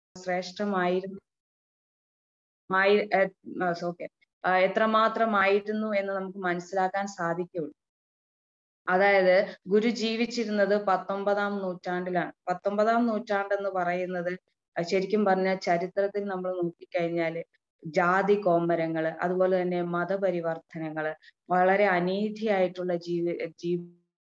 ശ്രേഷ്ഠമായിരുന്നു മായി ഓക്കെ എത്രമാത്രമായിരുന്നു എന്ന് നമുക്ക് മനസ്സിലാക്കാൻ സാധിക്കുള്ളൂ അതായത് ഗുരു ജീവിച്ചിരുന്നത് പത്തൊമ്പതാം നൂറ്റാണ്ടിലാണ് പത്തൊമ്പതാം നൂറ്റാണ്ട് എന്ന് പറയുന്നത് ശരിക്കും പറഞ്ഞാൽ ചരിത്രത്തിൽ നമ്മൾ നോക്കിക്കഴിഞ്ഞാല് ജാതി കോമരങ്ങള് അതുപോലെ തന്നെ മതപരിവർത്തനങ്ങള് വളരെ അനീതിയായിട്ടുള്ള ജീവി ജീവി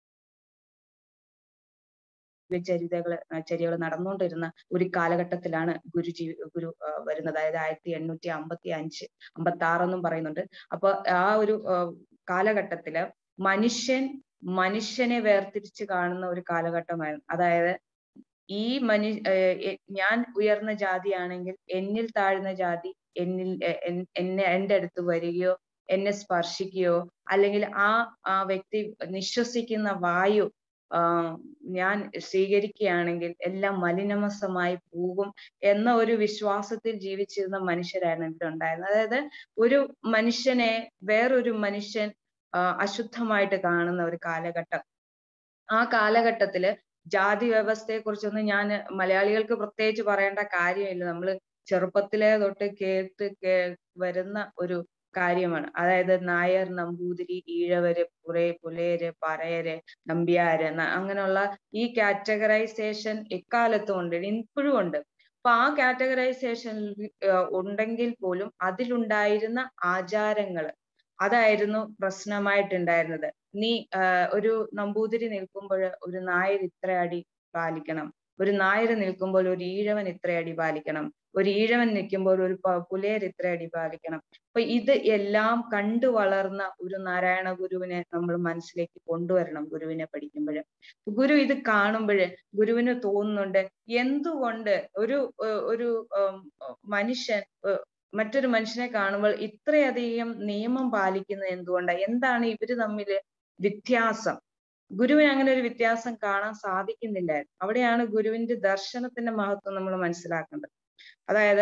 ചരിതകള് ചര്യകൾ നടന്നുകൊണ്ടിരുന്ന ഒരു കാലഘട്ടത്തിലാണ് ഗുരു ജീ ഗുരു വരുന്നത് അതായത് ആയിരത്തി എണ്ണൂറ്റി അമ്പത്തി അഞ്ച് അമ്പത്തി ആറെന്നും പറയുന്നുണ്ട് അപ്പൊ ആ ഒരു കാലഘട്ടത്തില് മനുഷ്യൻ മനുഷ്യനെ വേർതിരിച്ച് കാണുന്ന ഒരു കാലഘട്ടമായിരുന്നു അതായത് ഈ മനു ഞാൻ ഉയർന്ന ജാതിയാണെങ്കിൽ എന്നിൽ താഴ്ന്ന ജാതി എന്നിൽ എന്നെ എൻ്റെ അടുത്ത് വരികയോ എന്നെ സ്പർശിക്കുകയോ അല്ലെങ്കിൽ ആ ആ വ്യക്തി നിശ്വസിക്കുന്ന വായു ഞാൻ സ്വീകരിക്കുകയാണെങ്കിൽ എല്ലാം മലിനമസമായി പോകും എന്ന ഒരു വിശ്വാസത്തിൽ ജീവിച്ചിരുന്ന മനുഷ്യരായിരുന്നു ഇവിടെ ഉണ്ടായിരുന്നത് അതായത് ഒരു മനുഷ്യനെ വേറൊരു മനുഷ്യൻ അശുദ്ധമായിട്ട് കാണുന്ന ഒരു കാലഘട്ടം ആ കാലഘട്ടത്തില് ജാതി വ്യവസ്ഥയെ കുറിച്ചൊന്നും ഞാൻ മലയാളികൾക്ക് പ്രത്യേകിച്ച് പറയേണ്ട കാര്യമില്ല നമ്മൾ ചെറുപ്പത്തിലെ തൊട്ട് കേട്ട് കേ വരുന്ന ഒരു കാര്യമാണ് അതായത് നായർ നമ്പൂതിരി ഈഴവര് പുറേ പുലയര് പറയര് നമ്പ്യാര് അങ്ങനെയുള്ള ഈ കാറ്റഗറൈസേഷൻ എക്കാലത്തും ഉണ്ട് ഇപ്പോഴും ഉണ്ട് അപ്പൊ ആ കാറ്റഗറൈസേഷൻ ഉണ്ടെങ്കിൽ പോലും അതിലുണ്ടായിരുന്ന ആചാരങ്ങള് അതായിരുന്നു പ്രശ്നമായിട്ടുണ്ടായിരുന്നത് നീ ഒരു നമ്പൂതിരി നിൽക്കുമ്പോൾ ഒരു നായർ ഇത്ര അടി പാലിക്കണം ഒരു നായർ നിൽക്കുമ്പോൾ ഒരു ഈഴവൻ ഇത്ര അടി പാലിക്കണം ഒരു ഈഴവൻ നിൽക്കുമ്പോൾ ഒരു പുലയർ ഇത്ര അടി പാലിക്കണം അപ്പൊ ഇത് എല്ലാം കണ്ടു വളർന്ന ഒരു നാരായണ ഗുരുവിനെ നമ്മൾ മനസ്സിലേക്ക് കൊണ്ടുവരണം ഗുരുവിനെ പഠിക്കുമ്പോൾ ഗുരു ഇത് കാണുമ്പോൾ ഗുരുവിന് തോന്നുന്നുണ്ട് എന്തുകൊണ്ട് ഒരു ഒരു മനുഷ്യൻ മറ്റൊരു മനുഷ്യനെ കാണുമ്പോൾ ഇത്രയധികം നിയമം പാലിക്കുന്നത് എന്തുകൊണ്ടാണ് എന്താണ് ഇവര് തമ്മിൽ വ്യത്യാസം ഗുരുവിന് അങ്ങനെ ഒരു വ്യത്യാസം കാണാൻ സാധിക്കുന്നില്ലായിരുന്നു അവിടെയാണ് ഗുരുവിന്റെ ദർശനത്തിന്റെ മഹത്വം നമ്മൾ മനസ്സിലാക്കേണ്ടത് അതായത്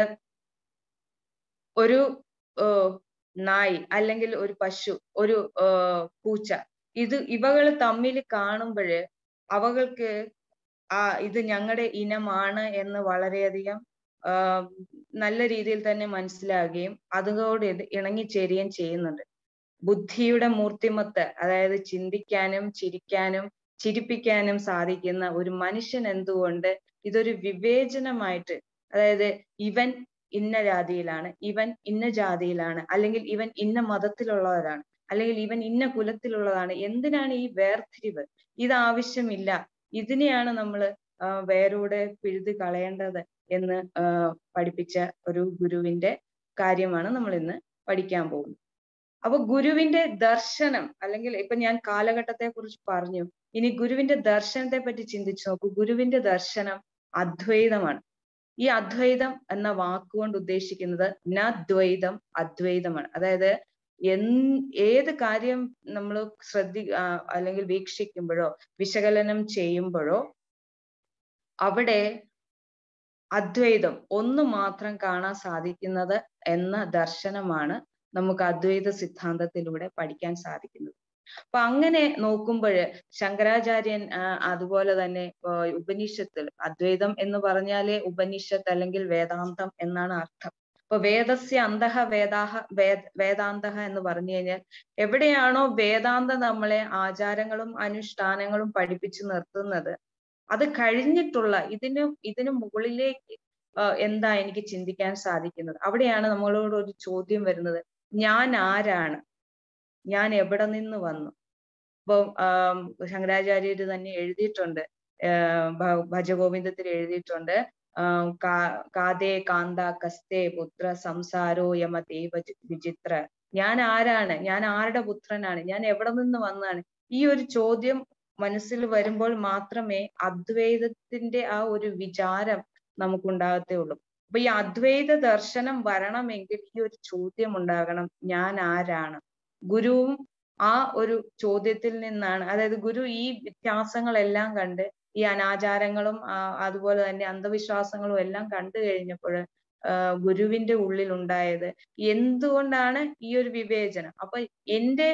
ഒരു നായി അല്ലെങ്കിൽ ഒരു പശു ഒരു പൂച്ച ഇത് ഇവകൾ തമ്മിൽ കാണുമ്പോൾ അവകൾക്ക് ആ ഇത് ഞങ്ങളുടെ ഇനമാണ് എന്ന് വളരെയധികം നല്ല രീതിയിൽ തന്നെ മനസ്സിലാകുകയും അതുകൊണ്ട് ഇണങ്ങിച്ചേരുകയും ചെയ്യുന്നുണ്ട് ബുദ്ധിയുടെ മൂർത്തിമത്ത് അതായത് ചിന്തിക്കാനും ചിരിക്കാനും ചിരിപ്പിക്കാനും സാധിക്കുന്ന ഒരു മനുഷ്യൻ എന്തുകൊണ്ട് ഇതൊരു വിവേചനമായിട്ട് അതായത് ഇവൻ ഇന്ന ജാതിയിലാണ് ഇവൻ ഇന്ന ജാതിയിലാണ് അല്ലെങ്കിൽ ഇവൻ ഇന്ന മതത്തിലുള്ളവരാണ് അല്ലെങ്കിൽ ഇവൻ ഇന്ന കുലത്തിലുള്ളതാണ് എന്തിനാണ് ഈ വേർതിരിവ് ഇത് ആവശ്യമില്ല ഇതിനെയാണ് നമ്മൾ വേരോടെ പിഴുത് കളയേണ്ടത് എന്ന് പഠിപ്പിച്ച ഒരു ഗുരുവിന്റെ കാര്യമാണ് നമ്മൾ ഇന്ന് പഠിക്കാൻ പോകുന്നത് അപ്പൊ ഗുരുവിന്റെ ദർശനം അല്ലെങ്കിൽ ഇപ്പൊ ഞാൻ കാലഘട്ടത്തെ കുറിച്ച് പറഞ്ഞു ഇനി ഗുരുവിന്റെ ദർശനത്തെ പറ്റി ചിന്തിച്ചു നോക്കൂ ഗുരുവിന്റെ ദർശനം അദ്വൈതമാണ് ഈ അദ്വൈതം എന്ന വാക്കുകൊണ്ട് ഉദ്ദേശിക്കുന്നത് നദ്വൈതം അദ്വൈതമാണ് അതായത് എൻ ഏത് കാര്യം നമ്മൾ ശ്രദ്ധി അല്ലെങ്കിൽ വീക്ഷിക്കുമ്പോഴോ വിശകലനം ചെയ്യുമ്പോഴോ അവിടെ അദ്വൈതം ഒന്ന് മാത്രം കാണാൻ സാധിക്കുന്നത് എന്ന ദർശനമാണ് നമുക്ക് അദ്വൈത സിദ്ധാന്തത്തിലൂടെ പഠിക്കാൻ സാധിക്കുന്നത് അപ്പൊ അങ്ങനെ നോക്കുമ്പോൾ ശങ്കരാചാര്യൻ അതുപോലെ തന്നെ ഉപനിഷത്തിൽ അദ്വൈതം എന്ന് പറഞ്ഞാല് ഉപനിഷത്ത് അല്ലെങ്കിൽ വേദാന്തം എന്നാണ് അർത്ഥം അപ്പൊ വേദസ്യ അന്തഹ വേദാഹ വേദ വേദാന്തഹ എന്ന് പറഞ്ഞു കഴിഞ്ഞാൽ എവിടെയാണോ വേദാന്തം നമ്മളെ ആചാരങ്ങളും അനുഷ്ഠാനങ്ങളും പഠിപ്പിച്ചു നിർത്തുന്നത് അത് കഴിഞ്ഞിട്ടുള്ള ഇതിന് ഇതിന് മുകളിലേക്ക് എന്താ എനിക്ക് ചിന്തിക്കാൻ സാധിക്കുന്നത് അവിടെയാണ് നമ്മളോട് ഒരു ചോദ്യം വരുന്നത് ഞാൻ ആരാണ് ഞാൻ എവിടെ നിന്ന് വന്നു ഇപ്പൊ ശങ്കരാചാര്യര് തന്നെ എഴുതിയിട്ടുണ്ട് ഭജഗോവിന്ദത്തിൽ എഴുതിയിട്ടുണ്ട് കാതേ കാന്ത കസ്തേ പുത്ര സംസാരോ യമതേ വിചിത്ര ഞാൻ ആരാണ് ഞാൻ ആരുടെ പുത്രനാണ് ഞാൻ എവിടെ നിന്ന് വന്നാണ് ഈ ഒരു ചോദ്യം മനസ്സിൽ വരുമ്പോൾ മാത്രമേ അദ്വൈതത്തിന്റെ ആ ഒരു വിചാരം നമുക്കുണ്ടാകത്തേ ഉള്ളൂ അപ്പൊ ഈ അദ്വൈത ദർശനം വരണമെങ്കിൽ ഈ ഒരു ചോദ്യം ഉണ്ടാകണം ഞാൻ ആരാണ് ഗുരുവും ആ ഒരു ചോദ്യത്തിൽ നിന്നാണ് അതായത് ഗുരു ഈ വ്യത്യാസങ്ങളെല്ലാം കണ്ട് ഈ അനാചാരങ്ങളും അതുപോലെ തന്നെ അന്ധവിശ്വാസങ്ങളും എല്ലാം കണ്ടു കഴിഞ്ഞപ്പോൾ ഗുരുവിന്റെ ഉള്ളിൽ ഉണ്ടായത് എന്തുകൊണ്ടാണ് ഈ ഒരു വിവേചനം അപ്പൊ എന്റെ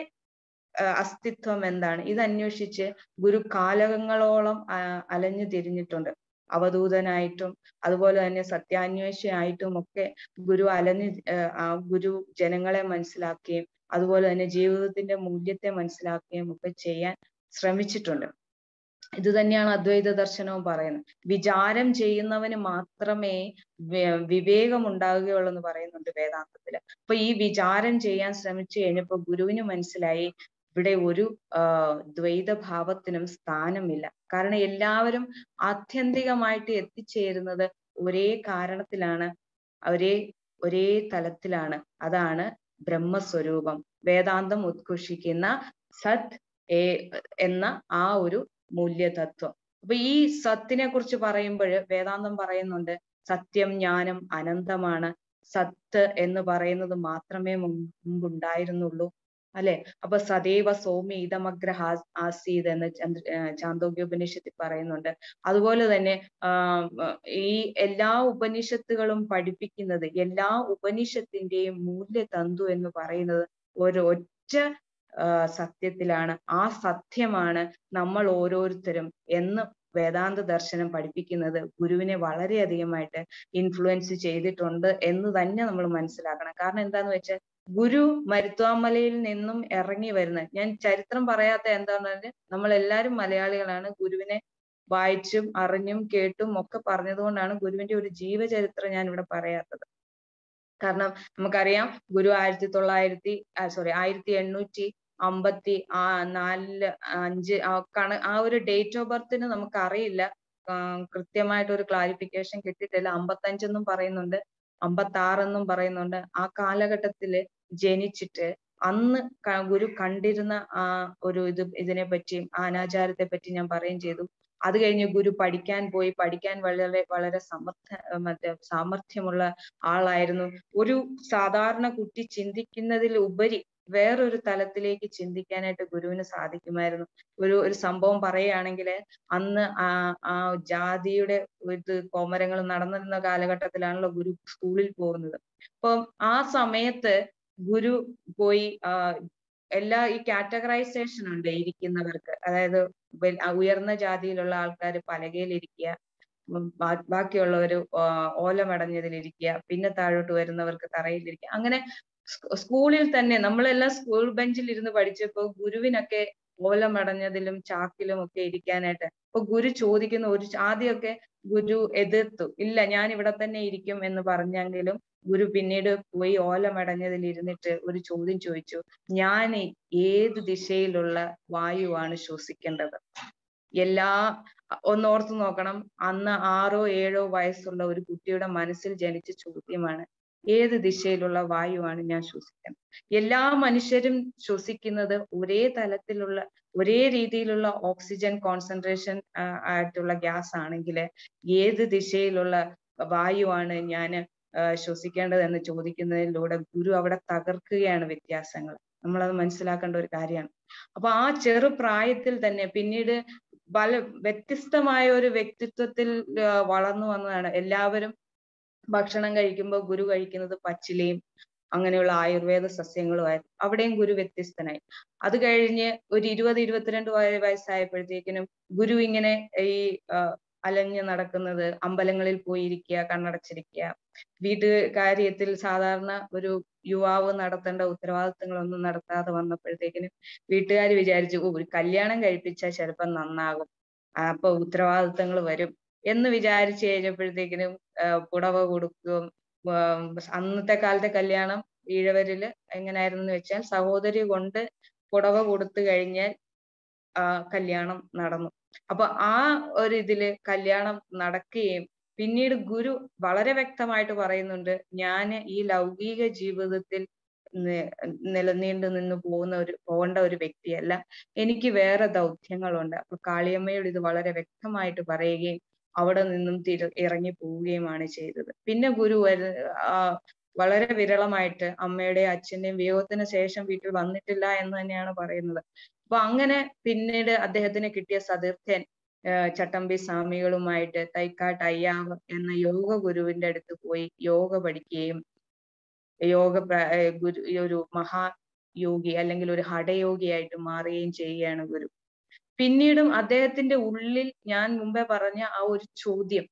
അസ്തിത്വം എന്താണ് ഇത് അന്വേഷിച്ച് ഗുരു കാലങ്ങളോളം അലഞ്ഞു തിരിഞ്ഞിട്ടുണ്ട് അവധൂതനായിട്ടും അതുപോലെ തന്നെ സത്യാന്വേഷിയായിട്ടും ഒക്കെ ഗുരു അലഞ്ഞ് ഏർ ആ ഗുരു ജനങ്ങളെ മനസ്സിലാക്കുകയും അതുപോലെ തന്നെ ജീവിതത്തിന്റെ മൂല്യത്തെ മനസ്സിലാക്കുകയും ഒക്കെ ചെയ്യാൻ ശ്രമിച്ചിട്ടുണ്ട് ഇത് തന്നെയാണ് അദ്വൈത ദർശനവും പറയുന്നത് വിചാരം ചെയ്യുന്നവന് മാത്രമേ വി- വിവേകം ഉണ്ടാവുകയുള്ളൂ എന്ന് പറയുന്നുണ്ട് വേദാന്തത്തില് അപ്പൊ ഈ വിചാരം ചെയ്യാൻ ശ്രമിച്ചു കഴിഞ്ഞപ്പോ ഗുരുവിന് മനസ്സിലായി ഇവിടെ ഒരു ആ ദ്വൈത ഭാവത്തിനും സ്ഥാനമില്ല കാരണം എല്ലാവരും ആത്യന്തികമായിട്ട് എത്തിച്ചേരുന്നത് ഒരേ കാരണത്തിലാണ് ഒരേ ഒരേ തലത്തിലാണ് അതാണ് ബ്രഹ്മസ്വരൂപം വേദാന്തം ഉദ്ഘോഷിക്കുന്ന സത് ഏ എന്ന ആ ഒരു മൂല്യതത്വം അപ്പൊ ഈ സത്തിനെ കുറിച്ച് പറയുമ്പോൾ വേദാന്തം പറയുന്നുണ്ട് സത്യം ജ്ഞാനം അനന്തമാണ് സത്ത് എന്ന് പറയുന്നത് മാത്രമേ മുൻ- മുമ്പുണ്ടായിരുന്നുള്ളൂ അല്ലെ അപ്പൊ സദൈവ സൗമ്യ ഇതമഗ്ര ഹാ- ആസീത് എന്ന് ചന്ദ്ര ഏർ ചാന്തോഗ്യോപനിഷത്തിൽ പറയുന്നുണ്ട് അതുപോലെ തന്നെ ആഹ് ഈ എല്ലാ ഉപനിഷത്തുകളും പഠിപ്പിക്കുന്നത് എല്ലാ ഉപനിഷത്തിന്റെയും മൂല്യതന്തു എന്ന് പറയുന്നത് ഒരൊറ്റ ആഹ് സത്യത്തിലാണ് ആ സത്യമാണ് നമ്മൾ ഓരോരുത്തരും എന്ന് വേദാന്ത ദർശനം പഠിപ്പിക്കുന്നത് ഗുരുവിനെ വളരെയധികമായിട്ട് ഇൻഫ്ലുവൻസ് ചെയ്തിട്ടുണ്ട് എന്ന് തന്നെ നമ്മൾ മനസ്സിലാക്കണം കാരണം എന്താന്ന് വെച്ചാൽ ഗുരു മരുത്വാമലയിൽ നിന്നും ഇറങ്ങി വരുന്ന ഞാൻ ചരിത്രം പറയാത്ത എന്താന്ന് പറഞ്ഞാൽ നമ്മൾ എല്ലാവരും മലയാളികളാണ് ഗുരുവിനെ വായിച്ചും അറിഞ്ഞും കേട്ടും ഒക്കെ പറഞ്ഞതുകൊണ്ടാണ് ഗുരുവിന്റെ ഒരു ജീവചരിത്രം ഞാൻ ഇവിടെ പറയാത്തത് കാരണം നമുക്കറിയാം ഗുരു ആയിരത്തി തൊള്ളായിരത്തി സോറി ആയിരത്തി എണ്ണൂറ്റി അമ്പത്തി ആ നാലില് അഞ്ച് ആ കണ ആ ഒരു ഡേറ്റ് ഓഫ് ബർത്തിന് നമുക്ക് അറിയില്ല കൃത്യമായിട്ട് ഒരു ക്ലാരിഫിക്കേഷൻ കിട്ടിയിട്ടില്ല അമ്പത്തഞ്ചെന്നും പറയുന്നുണ്ട് അമ്പത്തി ആറെന്നും പറയുന്നുണ്ട് ആ കാലഘട്ടത്തില് ജനിച്ചിട്ട് അന്ന് ക- ഗുരു കണ്ടിരുന്ന ആ ഒരു ഇത് ഇതിനെ പറ്റിയും ആ അനാചാരത്തെ പറ്റി ഞാൻ പറയുകയും ചെയ്തു അത് കഴിഞ്ഞ് ഗുരു പഠിക്കാൻ പോയി പഠിക്കാൻ വളരെ വളരെ സമർത്ഥ മറ്റേ സാമർഥ്യമുള്ള ആളായിരുന്നു ഒരു സാധാരണ കുട്ടി ചിന്തിക്കുന്നതിൽ ഉപരി വേറൊരു തലത്തിലേക്ക് ചിന്തിക്കാനായിട്ട് ഗുരുവിന് സാധിക്കുമായിരുന്നു ഒരു ഒരു സംഭവം പറയുകയാണെങ്കിൽ അന്ന് ആ ആ ജാതിയുടെ ഇത് കോമരങ്ങൾ നടന്നിരുന്ന കാലഘട്ടത്തിലാണല്ലോ ഗുരു സ്കൂളിൽ പോകുന്നത് അപ്പം ആ സമയത്ത് ഗുരു പോയി ആ എല്ലാ ഈ കാറ്റഗറൈസേഷൻ ഉണ്ട് ഇരിക്കുന്നവർക്ക് അതായത് വെൽ- ആ ഉയർന്ന ജാതിയിലുള്ള ആൾക്കാർ പലകയിൽ ഇരിക്കുക ഉം ബാ- ബാക്കിയുള്ളവര് ആ ഓലമടഞ്ഞതിൽ ഇരിക്കുക പിന്നെ താഴോട്ട് വരുന്നവർക്ക് തറയിലിരിക്കുക അങ്ങനെ സ് സ്കൂളിൽ തന്നെ നമ്മളെല്ലാം സ്കൂൾ ബെഞ്ചിൽ ഇരുന്ന് പഠിച്ചപ്പോ ഗുരുവിനൊക്കെ ഓലമടഞ്ഞതിലും ചാക്കിലും ഒക്കെ ഇരിക്കാനായിട്ട് അപ്പൊ ഗുരു ചോദിക്കുന്ന ഒരു ച- ആദ്യമൊക്കെ ഗുരു എതിർത്തു ഇല്ല ഞാൻ ഇവിടെ തന്നെ ഇരിക്കും എന്ന് പറഞ്ഞെങ്കിലും ഗുരു പിന്നീട് പോയി ഓലമടഞ്ഞതിൽ ഇരുന്നിട്ട് ഒരു ചോദ്യം ചോദിച്ചു ഞാൻ ഏത് ദിശയിലുള്ള വായുവാണ് ശ്വസിക്കേണ്ടത് എല്ലാ ഒന്ന് ഓർത്തു നോക്കണം അന്ന് ആറോ ഏഴോ വയസ്സുള്ള ഒരു കുട്ടിയുടെ മനസ്സിൽ ജനിച്ച ചോദ്യമാണ് ഏത് ദിശയിലുള്ള വായുവാണ് ഞാൻ ശ്വസിക്കുന്നത് എല്ലാ മനുഷ്യരും ശ്വസിക്കുന്നത് ഒരേ തലത്തിലുള്ള ഒരേ രീതിയിലുള്ള ഓക്സിജൻ കോൺസെൻട്രേഷൻ ആയിട്ടുള്ള ഗ്യാസ് ആണെങ്കിൽ ഏത് ദിശയിലുള്ള വായുവാണ് ഞാൻ ശ്വസിക്കേണ്ടത് എന്ന് ചോദിക്കുന്നതിലൂടെ ഗുരു അവിടെ തകർക്കുകയാണ് വ്യത്യാസങ്ങൾ നമ്മളത് മനസ്സിലാക്കേണ്ട ഒരു കാര്യമാണ് അപ്പൊ ആ ചെറു പ്രായത്തിൽ തന്നെ പിന്നീട് പല വ്യത്യസ്തമായ ഒരു വ്യക്തിത്വത്തിൽ ആ, വളർന്നു വന്നതാണ് എല്ലാവരും ഭക്ഷണം കഴിക്കുമ്പോൾ ഗുരു കഴിക്കുന്നത് പച്ചിലയും അങ്ങനെയുള്ള ആയുർവേദ സസ്യങ്ങളുമായിരുന്നു അവിടെയും ഗുരു വ്യത്യസ്തനായി അത് കഴിഞ്ഞ് ഒരു ഇരുപത് ഇരുപത്തിരണ്ട് വയ- വയസ്സായപ്പോഴത്തേക്കിനും ഗുരു ഇങ്ങനെ ഈ ആ, അലഞ്ഞു നടക്കുന്നത് അമ്പലങ്ങളിൽ പോയി ഇരിക്കുക കണ്ണടച്ചിരിക്കുക വീട്ടു കാര്യത്തിൽ സാധാരണ ഒരു യുവാവ് നടത്തേണ്ട ഉത്തരവാദിത്തങ്ങളൊന്നും നടത്താതെ വന്നപ്പോഴത്തേക്കിനും വീട്ടുകാർ വിചാരിച്ചു "ഓ, ഒരു കല്യാണം കഴിപ്പിച്ചാൽ ചിലപ്പം നന്നാകും ആ, അപ്പൊ ഉത്തരവാദിത്തങ്ങൾ വരും എന്ന് വിചാരിച്ചു കഴിഞ്ഞപ്പോഴത്തേക്കിനും ആ, പുടവ കൊടുക്കുകയും ആം, അന്നത്തെ കാലത്തെ കല്യാണം ഈഴവരില് എങ്ങനെയായിരുന്നു എന്ന് വെച്ചാൽ സഹോദരി കൊണ്ട് പുടവ കൊടുത്തു കഴിഞ്ഞാൽ ആ കല്യാണം നടന്നു അപ്പൊ ആ ഒരു ഇതില് കല്യാണം നടക്കുകയും പിന്നീട് ഗുരു വളരെ വ്യക്തമായിട്ട് പറയുന്നുണ്ട് ഞാൻ ഈ ലൗകിക ജീവിതത്തിൽ നി- നിലനീണ്ടു നിന്ന് പോകുന്ന ഒരു പോകേണ്ട ഒരു വ്യക്തിയല്ല എനിക്ക് വേറെ ദൗത്യങ്ങളുണ്ട് അപ്പൊ കാളിയമ്മയോട് ഇത് വളരെ വ്യക്തമായിട്ട് പറയുകയും അവിടെ നിന്നും തിര ഇറങ്ങി പോവുകയുമാണ് ചെയ്തത് പിന്നെ ഗുരു വരു- ആ വളരെ വിരളമായിട്ട് അമ്മയുടെയും അച്ഛന്റെയും വിയോഗത്തിന് ശേഷം വീട്ടിൽ വന്നിട്ടില്ല എന്ന് തന്നെയാണ് പറയുന്നത് അപ്പൊ അങ്ങനെ പിന്നീട് അദ്ദേഹത്തിന് കിട്ടിയ സതീർത്ഥ്യൻ ആഹ് ചട്ടമ്പി സ്വാമികളുമായിട്ട് തൈക്കാട്ട് അയ്യാവ് എന്ന യോഗ ഗുരുവിന്റെ അടുത്ത് പോയി യോഗ പഠിക്കുകയും യോഗ പ്ര- ഏർ ഗുരു ഈ ഒരു മഹാ യോഗി അല്ലെങ്കിൽ ഒരു ഹഠയോഗിയായിട്ട് മാറുകയും ചെയ്യുകയാണ് ഗുരു പിന്നീടും അദ്ദേഹത്തിന്റെ ഉള്ളിൽ ഞാൻ മുമ്പേ പറഞ്ഞ ആ ഒരു ചോദ്യം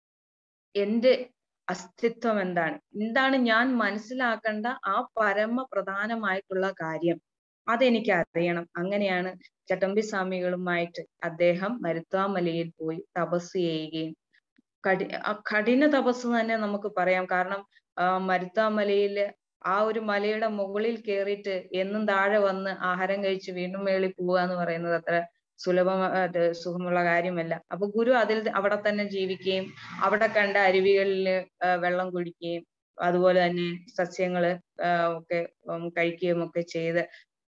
എന്റെ അസ്തിത്വം എന്താണ് എന്താണ് ഞാൻ മനസ്സിലാക്കേണ്ട ആ പരമ പ്രധാനമായിട്ടുള്ള കാര്യം അതെനിക്ക് അറിയണം അങ്ങനെയാണ് ചട്ടമ്പി സ്വാമികളുമായിട്ട് അദ്ദേഹം മരുത്വാമലയിൽ പോയി തപസ് ചെയ്യുകയും കഠി കഠിന തപസ് തന്നെ നമുക്ക് പറയാം കാരണം ആ മരുത്താമലയില് ആ ഒരു മലയുടെ മുകളിൽ കയറിയിട്ട് എന്നും താഴെ വന്ന് ആഹാരം കഴിച്ച് വീണ്ടും മേളിൽ പോവുക എന്ന് പറയുന്നത് അത്ര സുലഭ സുഖമുള്ള കാര്യമല്ല അപ്പൊ ഗുരു അതിൽ അവിടെ തന്നെ ജീവിക്കുകയും അവിടെ കണ്ട അരുവികളിൽ വെള്ളം കുടിക്കുകയും അതുപോലെ തന്നെ സസ്യങ്ങള് ഒക്കെ കഴിക്കുകയും ഒക്കെ ചെയ്ത്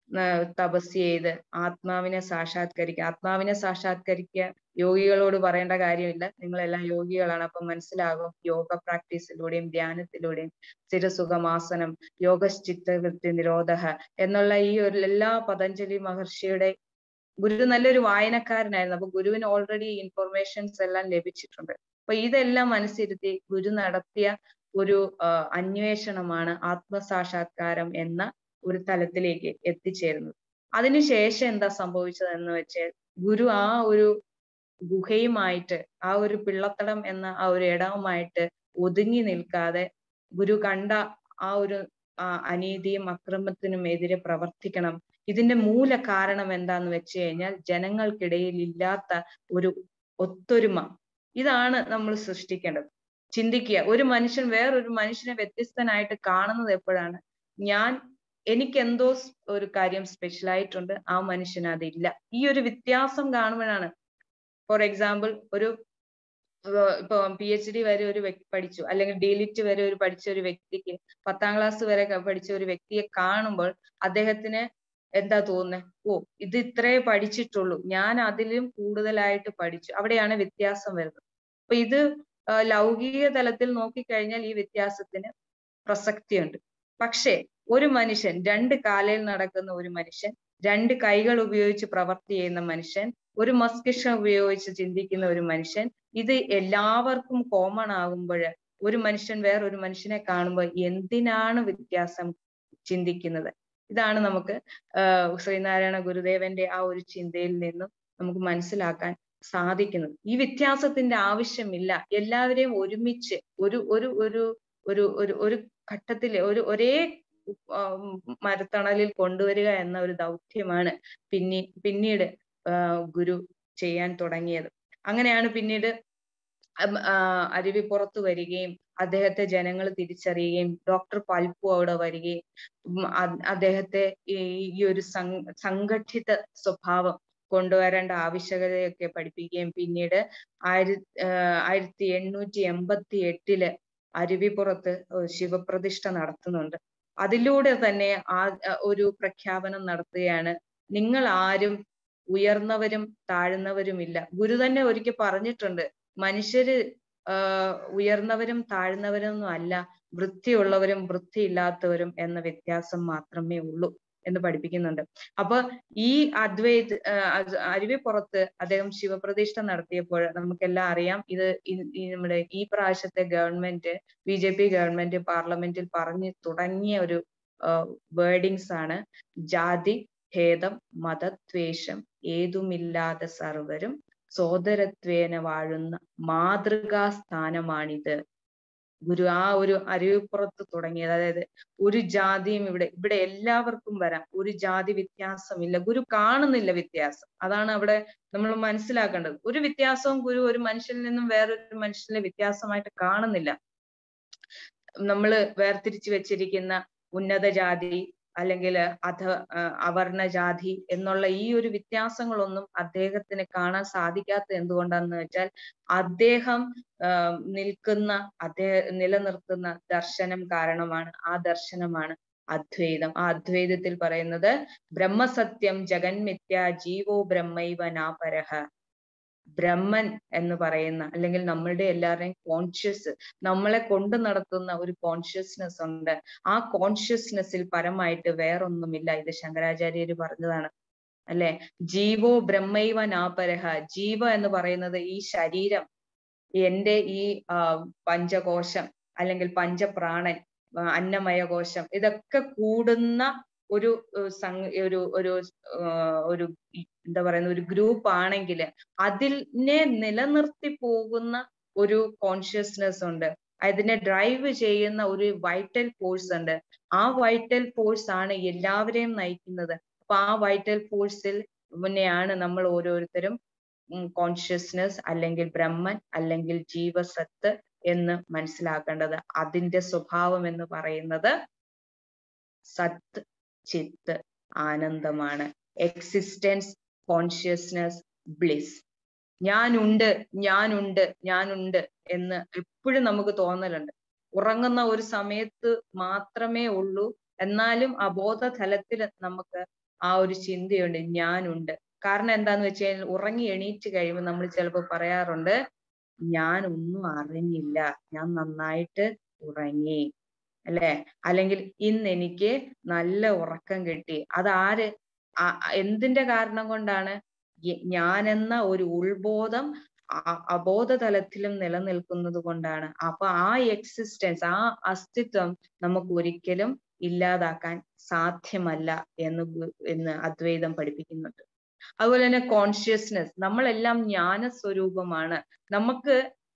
തപസ് ചെയ്ത് ആത്മാവിനെ സാക്ഷാത്കരിക്കുക ആത്മാവിനെ സാക്ഷാത്കരിക്കുക യോഗികളോട് പറയേണ്ട കാര്യമില്ല നിങ്ങളെല്ലാം യോഗികളാണ് അപ്പം മനസ്സിലാകും യോഗ പ്രാക്ടീസിലൂടെയും ധ്യാനത്തിലൂടെയും സ്ഥിരസുഖമാസനം യോഗശ്ചിത്തവൃത്തി നിരോധ എന്നുള്ള ഈ ഒരു എല്ലാ പതഞ്ജലി മഹർഷിയുടെ ഗുരു നല്ലൊരു വായനക്കാരനായിരുന്നു അപ്പൊ ഗുരുവിന് ഓൾറെഡി ഇൻഫർമേഷൻസ് എല്ലാം ലഭിച്ചിട്ടുണ്ട് അപ്പൊ ഇതെല്ലാം മനസ്സിരുത്തി ഗുരു നടത്തിയ ഒരു അന്വേഷണമാണ് ആത്മസാക്ഷാത്കാരം എന്ന ഒരു തലത്തിലേക്ക് എത്തിച്ചേരുന്നത് അതിനുശേഷം എന്താ സംഭവിച്ചത് എന്ന് വെച്ചാൽ ഗുരു ആ ഒരു ഗുഹയുമായിട്ട് ആ ഒരു പിള്ളത്തടം എന്ന ആ ഒരു ഇടവുമായിട്ട് ഒതുങ്ങി നിൽക്കാതെ ഗുരു കണ്ട ആ ഒരു അനീതിയും അക്രമത്തിനും എതിരെ പ്രവർത്തിക്കണം ഇതിന്റെ മൂല കാരണം എന്താന്ന് വെച്ച് കഴിഞ്ഞാൽ ജനങ്ങൾക്കിടയിൽ ഇല്ലാത്ത ഒരു ഒത്തൊരുമ ഇതാണ് നമ്മൾ സൃഷ്ടിക്കേണ്ടത് ചിന്തിക്കുക ഒരു മനുഷ്യൻ വേറൊരു മനുഷ്യനെ വ്യത്യസ്തനായിട്ട് കാണുന്നത് എപ്പോഴാണ് ഞാൻ എനിക്ക് എന്തോ ഒരു കാര്യം സ്പെഷ്യൽ ആയിട്ടുണ്ട് ആ മനുഷ്യന് അതില്ല ഈ ഒരു വ്യത്യാസം കാണുമ്പോഴാണ് ഫോർ എക്സാമ്പിൾ ഒരു ഇപ്പൊ പി എച്ച് ഡി വരെ ഒരു വ്യക്തി പഠിച്ചു അല്ലെങ്കിൽ ഡിലിറ്റ് വരെ ഒരു പഠിച്ച ഒരു വ്യക്തിക്ക് പത്താം ക്ലാസ് വരെ പഠിച്ച ഒരു വ്യക്തിയെ കാണുമ്പോൾ അദ്ദേഹത്തിന് എന്താ തോന്നുന്നത് ഓ ഇത് ഇത്രേ പഠിച്ചിട്ടുള്ളൂ ഞാൻ അതിലും കൂടുതലായിട്ട് പഠിച്ചു അവിടെയാണ് വ്യത്യാസം വരുന്നത് അപ്പൊ ഇത് ലൗകിക തലത്തിൽ നോക്കിക്കഴിഞ്ഞാൽ ഈ വ്യത്യാസത്തിന് പ്രസക്തിയുണ്ട് പക്ഷേ ഒരു മനുഷ്യൻ രണ്ട് കാലയിൽ നടക്കുന്ന ഒരു മനുഷ്യൻ രണ്ട് കൈകൾ ഉപയോഗിച്ച് പ്രവർത്തി ചെയ്യുന്ന മനുഷ്യൻ ഒരു മസ്തിഷ്കം ഉപയോഗിച്ച് ചിന്തിക്കുന്ന ഒരു മനുഷ്യൻ ഇത് എല്ലാവർക്കും കോമൺ ആകുമ്പോൾ ഒരു മനുഷ്യൻ വേറൊരു മനുഷ്യനെ കാണുമ്പോൾ എന്തിനാണ് വ്യത്യാസം ചിന്തിക്കുന്നത് ഇതാണ് നമുക്ക് ശ്രീനാരായണ ഗുരുദേവന്റെ ആ ഒരു ചിന്തയിൽ നിന്നും നമുക്ക് മനസ്സിലാക്കാൻ സാധിക്കുന്നത് ഈ വ്യത്യാസത്തിന്റെ ആവശ്യമില്ല എല്ലാവരെയും ഒരുമിച്ച് ഒരു ഒരു ഒരു ഒരു ഒരു ഒരു ഘട്ടത്തിൽ ഒരു ഒരേ മരത്തണലിൽ കൊണ്ടുവരിക എന്ന ഒരു ദൗത്യമാണ് പിന്നീ പിന്നീട് ഗുരു ചെയ്യാൻ തുടങ്ങിയത് അങ്ങനെയാണ് പിന്നീട് അരുവിപ്പുറത്ത് വരികയും അദ്ദേഹത്തെ ജനങ്ങൾ തിരിച്ചറിയുകയും ഡോക്ടർ പൽപ്പു അവിടെ വരികയും അദ്ദേഹത്തെ ഈ ഒരു സംഘടിത സ്വഭാവം കൊണ്ടുവരേണ്ട ആവശ്യകതയൊക്കെ പഠിപ്പിക്കുകയും പിന്നീട് ആയിര ആയിരത്തി എണ്ണൂറ്റി എൺപത്തി എട്ടില് അരുവിപ്പുറത്ത് ശിവപ്രതിഷ്ഠ നടത്തുന്നുണ്ട് അതിലൂടെ തന്നെ ആ ഒരു പ്രഖ്യാപനം നടത്തുകയാണ് നിങ്ങൾ ആരും ഉയർന്നവരും താഴ്ന്നവരുമില്ല ഗുരു തന്നെ ഒരിക്കൽ പറഞ്ഞിട്ടുണ്ട് മനുഷ്യര് ആഹ് ഉയർന്നവരും താഴ്ന്നവരൊന്നും അല്ല വൃത്തിയുള്ളവരും വൃത്തിയില്ലാത്തവരും എന്ന വ്യത്യാസം മാത്രമേ ഉള്ളൂ എന്ന് പഠിപ്പിക്കുന്നുണ്ട് അപ്പൊ ഈ അദ്വൈത് അരുവിപ്പുറത്ത് അദ്ദേഹം ശിവപ്രതിഷ്ഠ നടത്തിയപ്പോൾ നമുക്കെല്ലാം അറിയാം ഇത് ഈ നമ്മുടെ ഈ പ്രാവശ്യത്തെ government B J P government പാർലമെന്റിൽ പറഞ്ഞു തുടങ്ങിയ ഒരു വേർഡിങ്സ് ആണ് ജാതി ഭേദം മതദ്വേഷം ഏതുമില്ലാതെ സർവരും സോദരത്വേന വാഴുന്ന മാതൃകാ സ്ഥാനമാണിത് ഗുരു ആ ഒരു അരുവിപ്പുറത്ത് തുടങ്ങിയത് അതായത് ഒരു ജാതിയും ഇവിടെ ഇവിടെ എല്ലാവർക്കും വരാം ഒരു ജാതി വ്യത്യാസമില്ല ഗുരു കാണുന്നില്ല വ്യത്യാസം അതാണ് അവിടെ നമ്മൾ മനസ്സിലാക്കേണ്ടത് ഒരു വ്യത്യാസവും ഗുരു ഒരു മനുഷ്യനിൽ നിന്നും വേറൊരു മനുഷ്യനിലെ വ്യത്യാസമായിട്ട് കാണുന്നില്ല നമ്മൾ വേർതിരിച്ചു വെച്ചിരിക്കുന്ന ഉന്നത ജാതി അല്ലെങ്കിൽ അധ അവർണ ജാതി എന്നുള്ള ഈ ഒരു വ്യത്യാസങ്ങളൊന്നും അദ്ദേഹത്തിന് കാണാൻ സാധിക്കാത്ത എന്തുകൊണ്ടാന്ന് വെച്ചാൽ അദ്ദേഹം നിൽക്കുന്ന അദ്ദേഹം നിലനിർത്തുന്ന ദർശനം കാരണമാണ് ആ ദർശനമാണ് അദ്വൈതം ആ അദ്വൈതത്തിൽ പറയുന്നത് ബ്രഹ്മസത്യം ജഗന്മിത്യ ജീവോ ബ്രഹ്മൈവ നാപരഹ ബ്രഹ്മൻ എന്ന് പറയുന്ന അല്ലെങ്കിൽ നമ്മളുടെ എല്ലാവരുടെയും കോൺഷ്യസ് നമ്മളെ കൊണ്ട് നടത്തുന്ന ഒരു കോൺഷ്യസ്നെസ് ഉണ്ട് ആ കോൺഷ്യസ്നെസ്സിൽ പരമായിട്ട് വേറൊന്നുമില്ല ഇത് ശങ്കരാചാര്യര് പറഞ്ഞതാണ് അല്ലെ ജീവോ ബ്രഹ്മൈവ നാപരഹ ജീവ എന്ന് പറയുന്നത് ഈ ശരീരം എന്റെ ഈ പഞ്ചകോശം അല്ലെങ്കിൽ പഞ്ചപ്രാണൻ അന്നമയ കോശം ഇതൊക്കെ കൂടുന്ന ഒരു ഏഹ് സംഘ ഒരു ഒരു ആഹ് ഒരു എന്താ പറയുന്ന ഒരു ഗ്രൂപ്പ് ആണെങ്കിൽ അതിനെ നിലനിർത്തി പോകുന്ന ഒരു കോൺഷ്യസ്നെസ് ഉണ്ട് അതിനെ ഡ്രൈവ് ചെയ്യുന്ന ഒരു വൈറ്റൽ ഫോഴ്സ് ഉണ്ട് ആ വൈറ്റൽ ഫോഴ്സ് ആണ് എല്ലാവരെയും നയിക്കുന്നത് അപ്പൊ ആ വൈറ്റൽ ഫോഴ്സിൽ മുന്നെയാണ് നമ്മൾ ഓരോരുത്തരും കോൺഷ്യസ്നെസ് അല്ലെങ്കിൽ ബ്രഹ്മൻ അല്ലെങ്കിൽ ജീവസത്ത് എന്ന് മനസ്സിലാക്കേണ്ടത് അതിന്റെ സ്വഭാവം എന്ന് പറയുന്നത് സത്ത് ചിത്ത് ആനന്ദമാണ് എക്സിസ്റ്റൻസ് കോൺഷ്യസ്നെസ് ബ്ലിസ് ഞാനുണ്ട് ഞാനുണ്ട് ഞാനുണ്ട് എന്ന് എപ്പോഴും നമുക്ക് തോന്നലുണ്ട് ഉറങ്ങുന്ന ഒരു സമയത്ത് മാത്രമേ ഉള്ളൂ എന്നാലും അബോധതലത്തിൽ നമുക്ക് ആ ഒരു ചിന്തയുണ്ട് ഞാനുണ്ട് കാരണം എന്താന്ന് വെച്ച് കഴിഞ്ഞാൽ ഉറങ്ങി എണീറ്റ് കഴിയുമ്പോൾ നമ്മൾ ചിലപ്പോൾ പറയാറുണ്ട് ഞാൻ ഒന്നും അറിഞ്ഞില്ല ഞാൻ നന്നായിട്ട് ഉറങ്ങി അല്ലെ അല്ലെങ്കിൽ ഇന്ന് എനിക്ക് നല്ല ഉറക്കം കിട്ടി അതാര് എന്തിന്റെ കാരണം കൊണ്ടാണ് ഞാനെന്ന ഒരു ഉൾബോധം അബോധതലത്തിലും നിലനിൽക്കുന്നത് കൊണ്ടാണ് അപ്പൊ ആ എക്സിസ്റ്റൻസ് ആ അസ്തിത്വം നമുക്ക് ഒരിക്കലും ഇല്ലാതാക്കാൻ സാധ്യമല്ല എന്ന് എന്ന് അദ്വൈതം പഠിപ്പിക്കുന്നുണ്ട് അതുപോലെ തന്നെ കോൺഷ്യസ്നെസ് നമ്മളെല്ലാം ജ്ഞാന സ്വരൂപമാണ് നമുക്ക്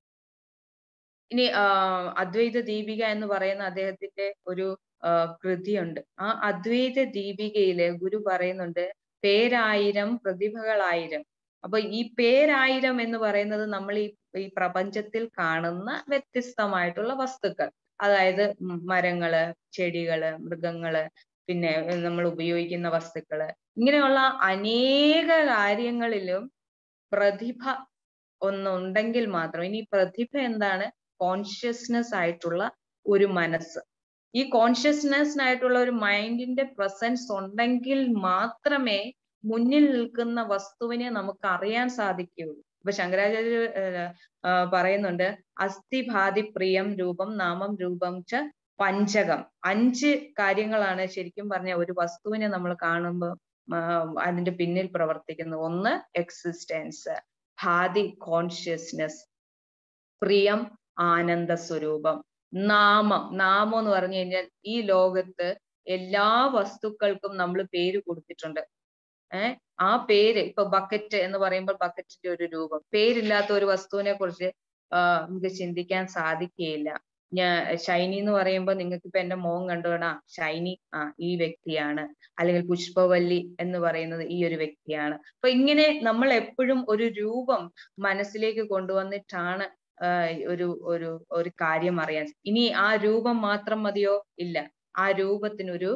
ഇനി അദ്വൈത ദീപിക എന്ന് പറയുന്ന അദ്ദേഹത്തിന്റെ ഒരു കൃതിയുണ്ട് ആ അദ്വൈത ദീപികയില് ഗുരു പറയുന്നുണ്ട് പേരായിരം പ്രതിഭകളായിരം അപ്പൊ ഈ പേരായിരം എന്ന് പറയുന്നത് നമ്മൾ ഈ ഈ പ്രപഞ്ചത്തിൽ കാണുന്ന വ്യത്യസ്തമായിട്ടുള്ള വസ്തുക്കൾ അതായത് മരങ്ങള് ചെടികള് മൃഗങ്ങള് പിന്നെ നമ്മൾ ഉപയോഗിക്കുന്ന വസ്തുക്കള് ഇങ്ങനെയുള്ള അനേക കാര്യങ്ങളിലും പ്രതിഭ ഒന്നുണ്ടെങ്കിൽ മാത്രം ഇനി പ്രതിഭ എന്താണ് കോൺഷ്യസ്നെസ് ആയിട്ടുള്ള ഒരു മനസ്സ് ഈ കോൺഷ്യസ്നെസ്സിനായിട്ടുള്ള ഒരു മൈൻഡിന്റെ പ്രസൻസ് ഉണ്ടെങ്കിൽ മാത്രമേ മുന്നിൽ നിൽക്കുന്ന വസ്തുവിനെ നമുക്ക് അറിയാൻ സാധിക്കുകയുള്ളൂ ഇപ്പൊ ശങ്കരാചാര്യ പറയുന്നുണ്ട് അസ്ഥിഭാതി പ്രിയം രൂപം നാമം രൂപം ച പഞ്ചകം അഞ്ച് കാര്യങ്ങളാണ് ശരിക്കും പറഞ്ഞ ഒരു വസ്തുവിനെ നമ്മൾ കാണുമ്പോൾ അതിന്റെ പിന്നിൽ പ്രവർത്തിക്കുന്നത് ഒന്ന് എക്സിസ്റ്റൻസ് ഭാതി കോൺഷ്യസ്നെസ് പ്രിയം ആനന്ദ സ്വരൂപം നാമം നാമം എന്ന് പറഞ്ഞു കഴിഞ്ഞാൽ ഈ ലോകത്ത് എല്ലാ വസ്തുക്കൾക്കും നമ്മൾ പേര് കൊടുത്തിട്ടുണ്ട് ഏഹ് ആ പേര് ഇപ്പൊ ബക്കറ്റ് എന്ന് പറയുമ്പോൾ ബക്കറ്റിന്റെ ഒരു രൂപം പേരില്ലാത്ത ഒരു വസ്തുവിനെ കുറിച്ച് നമുക്ക് ചിന്തിക്കാൻ സാധിക്കുകയില്ല ഞാൻ ഷൈനി എന്ന് പറയുമ്പോൾ നിങ്ങൾക്ക് ഇപ്പൊ എന്റെ മോൻ കണ്ടുവേണ ഷൈനി ആ ഈ വ്യക്തിയാണ് അല്ലെങ്കിൽ പുഷ്പവല്ലി എന്ന് പറയുന്നത് ഈ ഒരു വ്യക്തിയാണ് അപ്പൊ ഇങ്ങനെ നമ്മൾ എപ്പോഴും ഒരു രൂപം മനസ്സിലേക്ക് കൊണ്ടുവന്നിട്ടാണ് ഒരു ഒരു ഒരു കാര്യം അറിയാൻ ഇനി ആ രൂപം മാത്രം മതിയോ ഇല്ല ആ രൂപത്തിനൊരു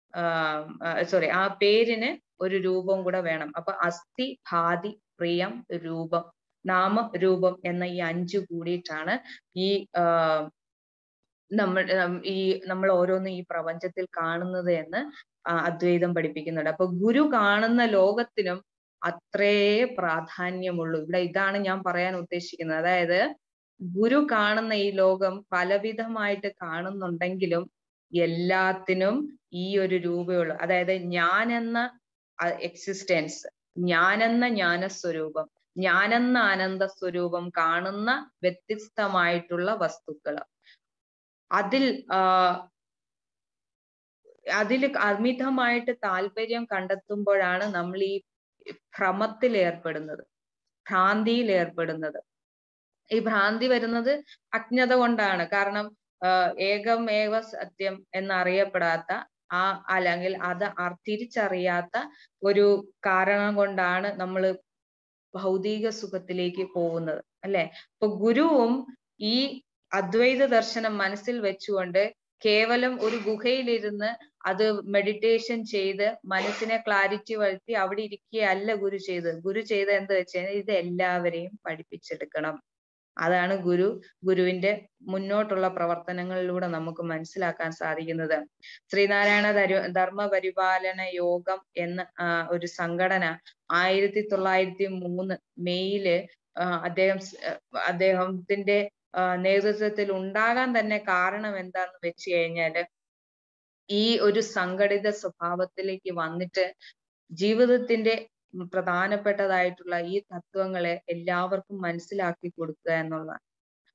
സോറി ആ പേരിന് ഒരു രൂപം കൂടെ വേണം അപ്പൊ അസ്ഥി ഭാതി പ്രിയം രൂപം നാമ രൂപം എന്ന ഈ അഞ്ചു കൂടിയിട്ടാണ് ഈ നമ്മൾ ഈ നമ്മൾ ഓരോന്ന് ഈ പ്രപഞ്ചത്തിൽ കാണുന്നത് എന്ന് അദ്വൈതം പഠിപ്പിക്കുന്നുണ്ട് അപ്പൊ ഗുരു കാണുന്ന ലോകത്തിനും അത്രേ പ്രാധാന്യമുള്ളൂ ഇവിടെ ഇതാണ് ഞാൻ പറയാൻ ഉദ്ദേശിക്കുന്നത് അതായത് ഗുരു കാണുന്ന ഈ ലോകം പലവിധമായിട്ട് കാണുന്നുണ്ടെങ്കിലും എല്ലാത്തിനും ഈ ഒരു രൂപയുള്ളൂ അതായത് ഞാൻ എന്ന എക്സിസ്റ്റൻസ് ഞാനെന്ന ജ്ഞാനസ്വരൂപം ഞാനെന്ന ആനന്ദ സ്വരൂപം കാണുന്ന വ്യത്യസ്തമായിട്ടുള്ള വസ്തുക്കൾ അതിൽ അതിൽ അമിതമായിട്ട് താല്പര്യം കണ്ടെത്തുമ്പോഴാണ് നമ്മൾ ഈ ഭ്രമത്തിൽ ഏർപ്പെടുന്നത് ഭ്രാന്തിയിൽ ഏർപ്പെടുന്നത് ഈ ഭ്രാന്തി വരുന്നത് അജ്ഞത കൊണ്ടാണ് കാരണം ഏകം ഏവ സത്യം എന്നറിയപ്പെടാത്ത ആ അല്ലെങ്കിൽ അത് തിരിച്ചറിയാത്ത ഒരു കാരണം കൊണ്ടാണ് നമ്മൾ ഭൗതിക സുഖത്തിലേക്ക് പോകുന്നത് അല്ലെ അപ്പൊ ഗുരുവും ഈ അദ്വൈത ദർശനം മനസ്സിൽ വെച്ചുകൊണ്ട് കേവലം ഒരു ഗുഹയിലിരുന്ന് അത് മെഡിറ്റേഷൻ ചെയ്ത് മനസ്സിനെ ക്ലാരിറ്റി വരുത്തി അവിടെ ഇരിക്കുകയല്ല ഗുരു ചെയ്തത് ഗുരു ചെയ്ത എന്ത് വെച്ചാൽ ഇത് എല്ലാവരെയും പഠിപ്പിച്ചെടുക്കണം അതാണ് ഗുരു ഗുരുവിന്റെ മുന്നോട്ടുള്ള പ്രവർത്തനങ്ങളിലൂടെ നമുക്ക് മനസ്സിലാക്കാൻ സാധിക്കുന്നത് ശ്രീനാരായണ ധരു ധർമ്മ പരിപാലന യോഗം എന്ന ഒരു സംഘടന ആയിരത്തി തൊള്ളായിരത്തി മൂന്ന് മെയ്യില് അദ്ദേഹം അദ്ദേഹത്തിന്റെ നേതൃത്വത്തിൽ ഉണ്ടാകാൻ തന്നെ കാരണം എന്താന്ന് വെച്ച് കഴിഞ്ഞാല് ഈ ഒരു സംഘടിത സ്വഭാവത്തിലേക്ക് വന്നിട്ട് ജീവിതത്തിന്റെ പ്രധാനപ്പെട്ടതായിട്ടുള്ള ഈ തത്വങ്ങളെ എല്ലാവർക്കും മനസ്സിലാക്കി കൊടുക്കുക എന്നുള്ളതാണ്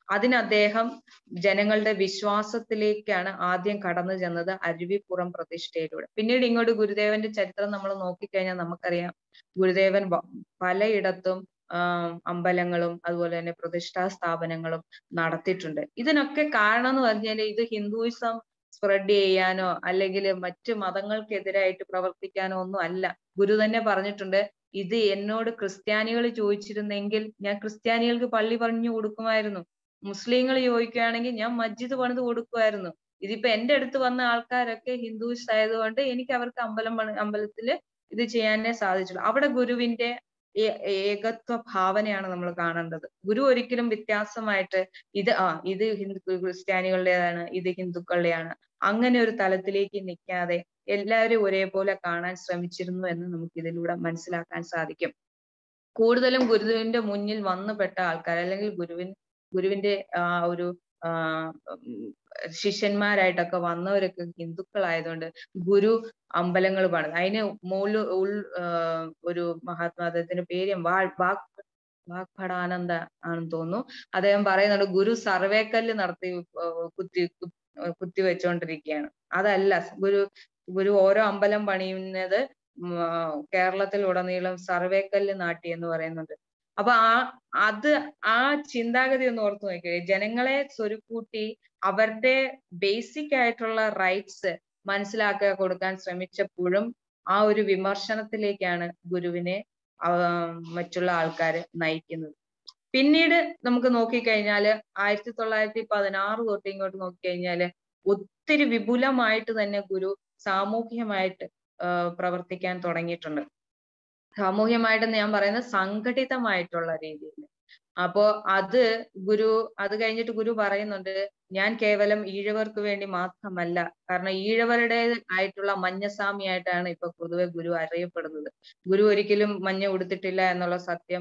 അതിന് അദ്ദേഹം ജനങ്ങളുടെ വിശ്വാസത്തിലേക്കാണ് ആദ്യം കടന്നു ചെന്നത് അരുവിപ്പുറം പ്രതിഷ്ഠയിലൂടെ പിന്നീട് ഇങ്ങോട്ട് ഗുരുദേവന്റെ ചരിത്രം നമ്മൾ നോക്കിക്കഴിഞ്ഞാൽ നമുക്കറിയാം ഗുരുദേവൻ വ- പലയിടത്തും ആഹ് അമ്പലങ്ങളും അതുപോലെ തന്നെ പ്രതിഷ്ഠാ സ്ഥാപനങ്ങളും നടത്തിയിട്ടുണ്ട് ഇതിനൊക്കെ കാരണം എന്ന് പറഞ്ഞാൽ ഇത് ഹിന്ദുയിസം സ്പ്രെഡ് ചെയ്യാനോ അല്ലെങ്കിൽ മറ്റു മതങ്ങൾക്കെതിരായിട്ട് പ്രവർത്തിക്കാനോ ഒന്നും അല്ല ഗുരു തന്നെ പറഞ്ഞിട്ടുണ്ട് ഇത് എന്നോട് ക്രിസ്ത്യാനികൾ ചോദിച്ചിരുന്നെങ്കിൽ ഞാൻ ക്രിസ്ത്യാനികൾക്ക് പള്ളി പറഞ്ഞു കൊടുക്കുമായിരുന്നു മുസ്ലിങ്ങൾ ചോദിക്കുകയാണെങ്കിൽ ഞാൻ മസ്ജിദ് പണിത് കൊടുക്കുമായിരുന്നു ഇതിപ്പോ എന്റെ അടുത്ത് വന്ന ആൾക്കാരൊക്കെ ഹിന്ദുസ് ആയതുകൊണ്ട് എനിക്ക് അവർക്ക് അമ്പലം പണി അമ്പലത്തില് ഇത് ചെയ്യാനേ സാധിച്ചുള്ളൂ അവിടെ ഗുരുവിന്റെ ഏ- ഏകത്വ ഭാവനയാണ് നമ്മൾ കാണേണ്ടത് ഗുരു ഒരിക്കലും വ്യത്യാസമായിട്ട് ഇത് ആ ഇത് ഹിന്ദു ക്രിസ്ത്യാനികളുടേതാണ് ഇത് ഹിന്ദുക്കളുടെയാണ് അങ്ങനെ ഒരു തലത്തിലേക്ക് നിൽക്കാതെ എല്ലാവരും ഒരേപോലെ കാണാൻ ശ്രമിച്ചിരുന്നു എന്ന് നമുക്ക് ഇതിലൂടെ മനസ്സിലാക്കാൻ സാധിക്കും കൂടുതലും ഗുരുവിന്റെ മുന്നിൽ വന്നുപെട്ട ആൾക്കാർ അല്ലെങ്കിൽ ഗുരുവിൻ ഗുരുവിന്റെ ആ ഒരു ആ ഉം, ശിഷ്യന്മാരായിട്ടൊക്കെ വന്നവരൊക്കെ ഹിന്ദുക്കളായതുകൊണ്ട് ഗുരു അമ്പലങ്ങൾ പണിത് അതിന് മൂല് ഉൾ ആ, ഒരു മഹാത്മാ അദ്ദേഹത്തിന്റെ പേര് ഞാൻ വാ വാക് വാഗ്ഭടാനന്ദ ആണെന്ന് തോന്നുന്നു അദ്ദേഹം പറയുന്നുണ്ട് ഗുരു സർവേക്കല്ല് നടത്തി ആ, കുത്തി കു- കുത്തി വെച്ചുകൊണ്ടിരിക്കുകയാണ് അതല്ല ഗുരു ഗുരു ഓരോ അമ്പലം പണിയുന്നത് ഉം, ആ, കേരളത്തിൽ ഉടനീളം സർവേക്കല്ല് നാട്ടി എന്ന് പറയുന്നുണ്ട് അപ്പൊ ആ അത് ആ ചിന്താഗതി ഒന്ന് ഓർത്ത് നോക്കിയേ ജനങ്ങളെ സ്വരുക്കൂട്ടി അവരുടെ ബേസിക് ആയിട്ടുള്ള റൈറ്റ്സ് മനസ്സിലാക്കുക കൊടുക്കാൻ ശ്രമിച്ചപ്പോഴും ആ ഒരു വിമർശനത്തിലേക്കാണ് ഗുരുവിനെ ആ, മറ്റുള്ള ആൾക്കാര് നയിക്കുന്നത് പിന്നീട് നമുക്ക് നോക്കിക്കഴിഞ്ഞാല് ആയിരത്തി തൊള്ളായിരത്തി പതിനാറ് തൊട്ട് ഇങ്ങോട്ട് നോക്കിക്കഴിഞ്ഞാല് ഒത്തിരി വിപുലമായിട്ട് തന്നെ ഗുരു സാമൂഹ്യമായിട്ട് ആ, പ്രവർത്തിക്കാൻ തുടങ്ങിയിട്ടുണ്ട് സാമൂഹ്യമായിട്ട് ഞാൻ പറയുന്നത് സംഘടിതമായിട്ടുള്ള രീതിയിൽ അപ്പോ അത് ഗുരു അത് കഴിഞ്ഞിട്ട് ഗുരു പറയുന്നുണ്ട് ഞാൻ കേവലം ഈഴവർക്ക് വേണ്ടി മാത്രമല്ല കാരണം ഈഴവരുടെ ആയിട്ടുള്ള മഞ്ഞസ്വാമിയായിട്ടാണ് ഇപ്പൊ പൊതുവെ ഗുരു അറിയപ്പെടുന്നത് ഗുരു ഒരിക്കലും മഞ്ഞ ഉടുത്തിട്ടില്ല എന്നുള്ള സത്യം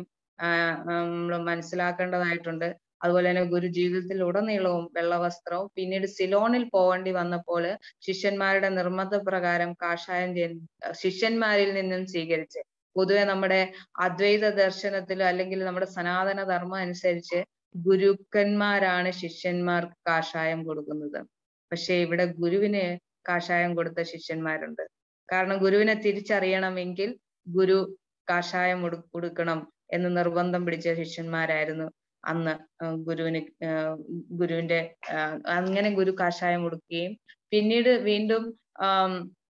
നമ്മൾ മനസ്സിലാക്കേണ്ടതായിട്ടുണ്ട് അതുപോലെ തന്നെ ഗുരു ജീവിതത്തിൽ ഉടനീളവും വെള്ളവസ്ത്രവും പിന്നീട് സിലോണിൽ പോകേണ്ടി വന്നപ്പോൾ ശിഷ്യന്മാരുടെ നിർബന്ധപ്രകാരം കാഷായം ചെയ്യ- ശിഷ്യന്മാരിൽ നിന്നും സ്വീകരിച്ച് പൊതുവെ നമ്മുടെ അദ്വൈത ദർശനത്തിൽ അല്ലെങ്കിൽ നമ്മുടെ സനാതന ധർമ്മം അനുസരിച്ച് ഗുരുക്കന്മാരാണ് ശിഷ്യന്മാർക്ക് കാഷായം കൊടുക്കുന്നത് പക്ഷെ ഇവിടെ ഗുരുവിന് കാഷായം കൊടുത്ത ശിഷ്യന്മാരുണ്ട് കാരണം ഗുരുവിനെ തിരിച്ചറിയണമെങ്കിൽ ഗുരു കാഷായം ഉടു ഉടുക്കണം എന്ന് നിർബന്ധം പിടിച്ച ശിഷ്യന്മാരായിരുന്നു അന്ന് ആ, ഗുരുവിന് ആ, ഗുരുവിന്റെ ആ, അങ്ങനെ ഗുരു കാഷായം ഉടുക്കുകയും പിന്നീട് വീണ്ടും ആം,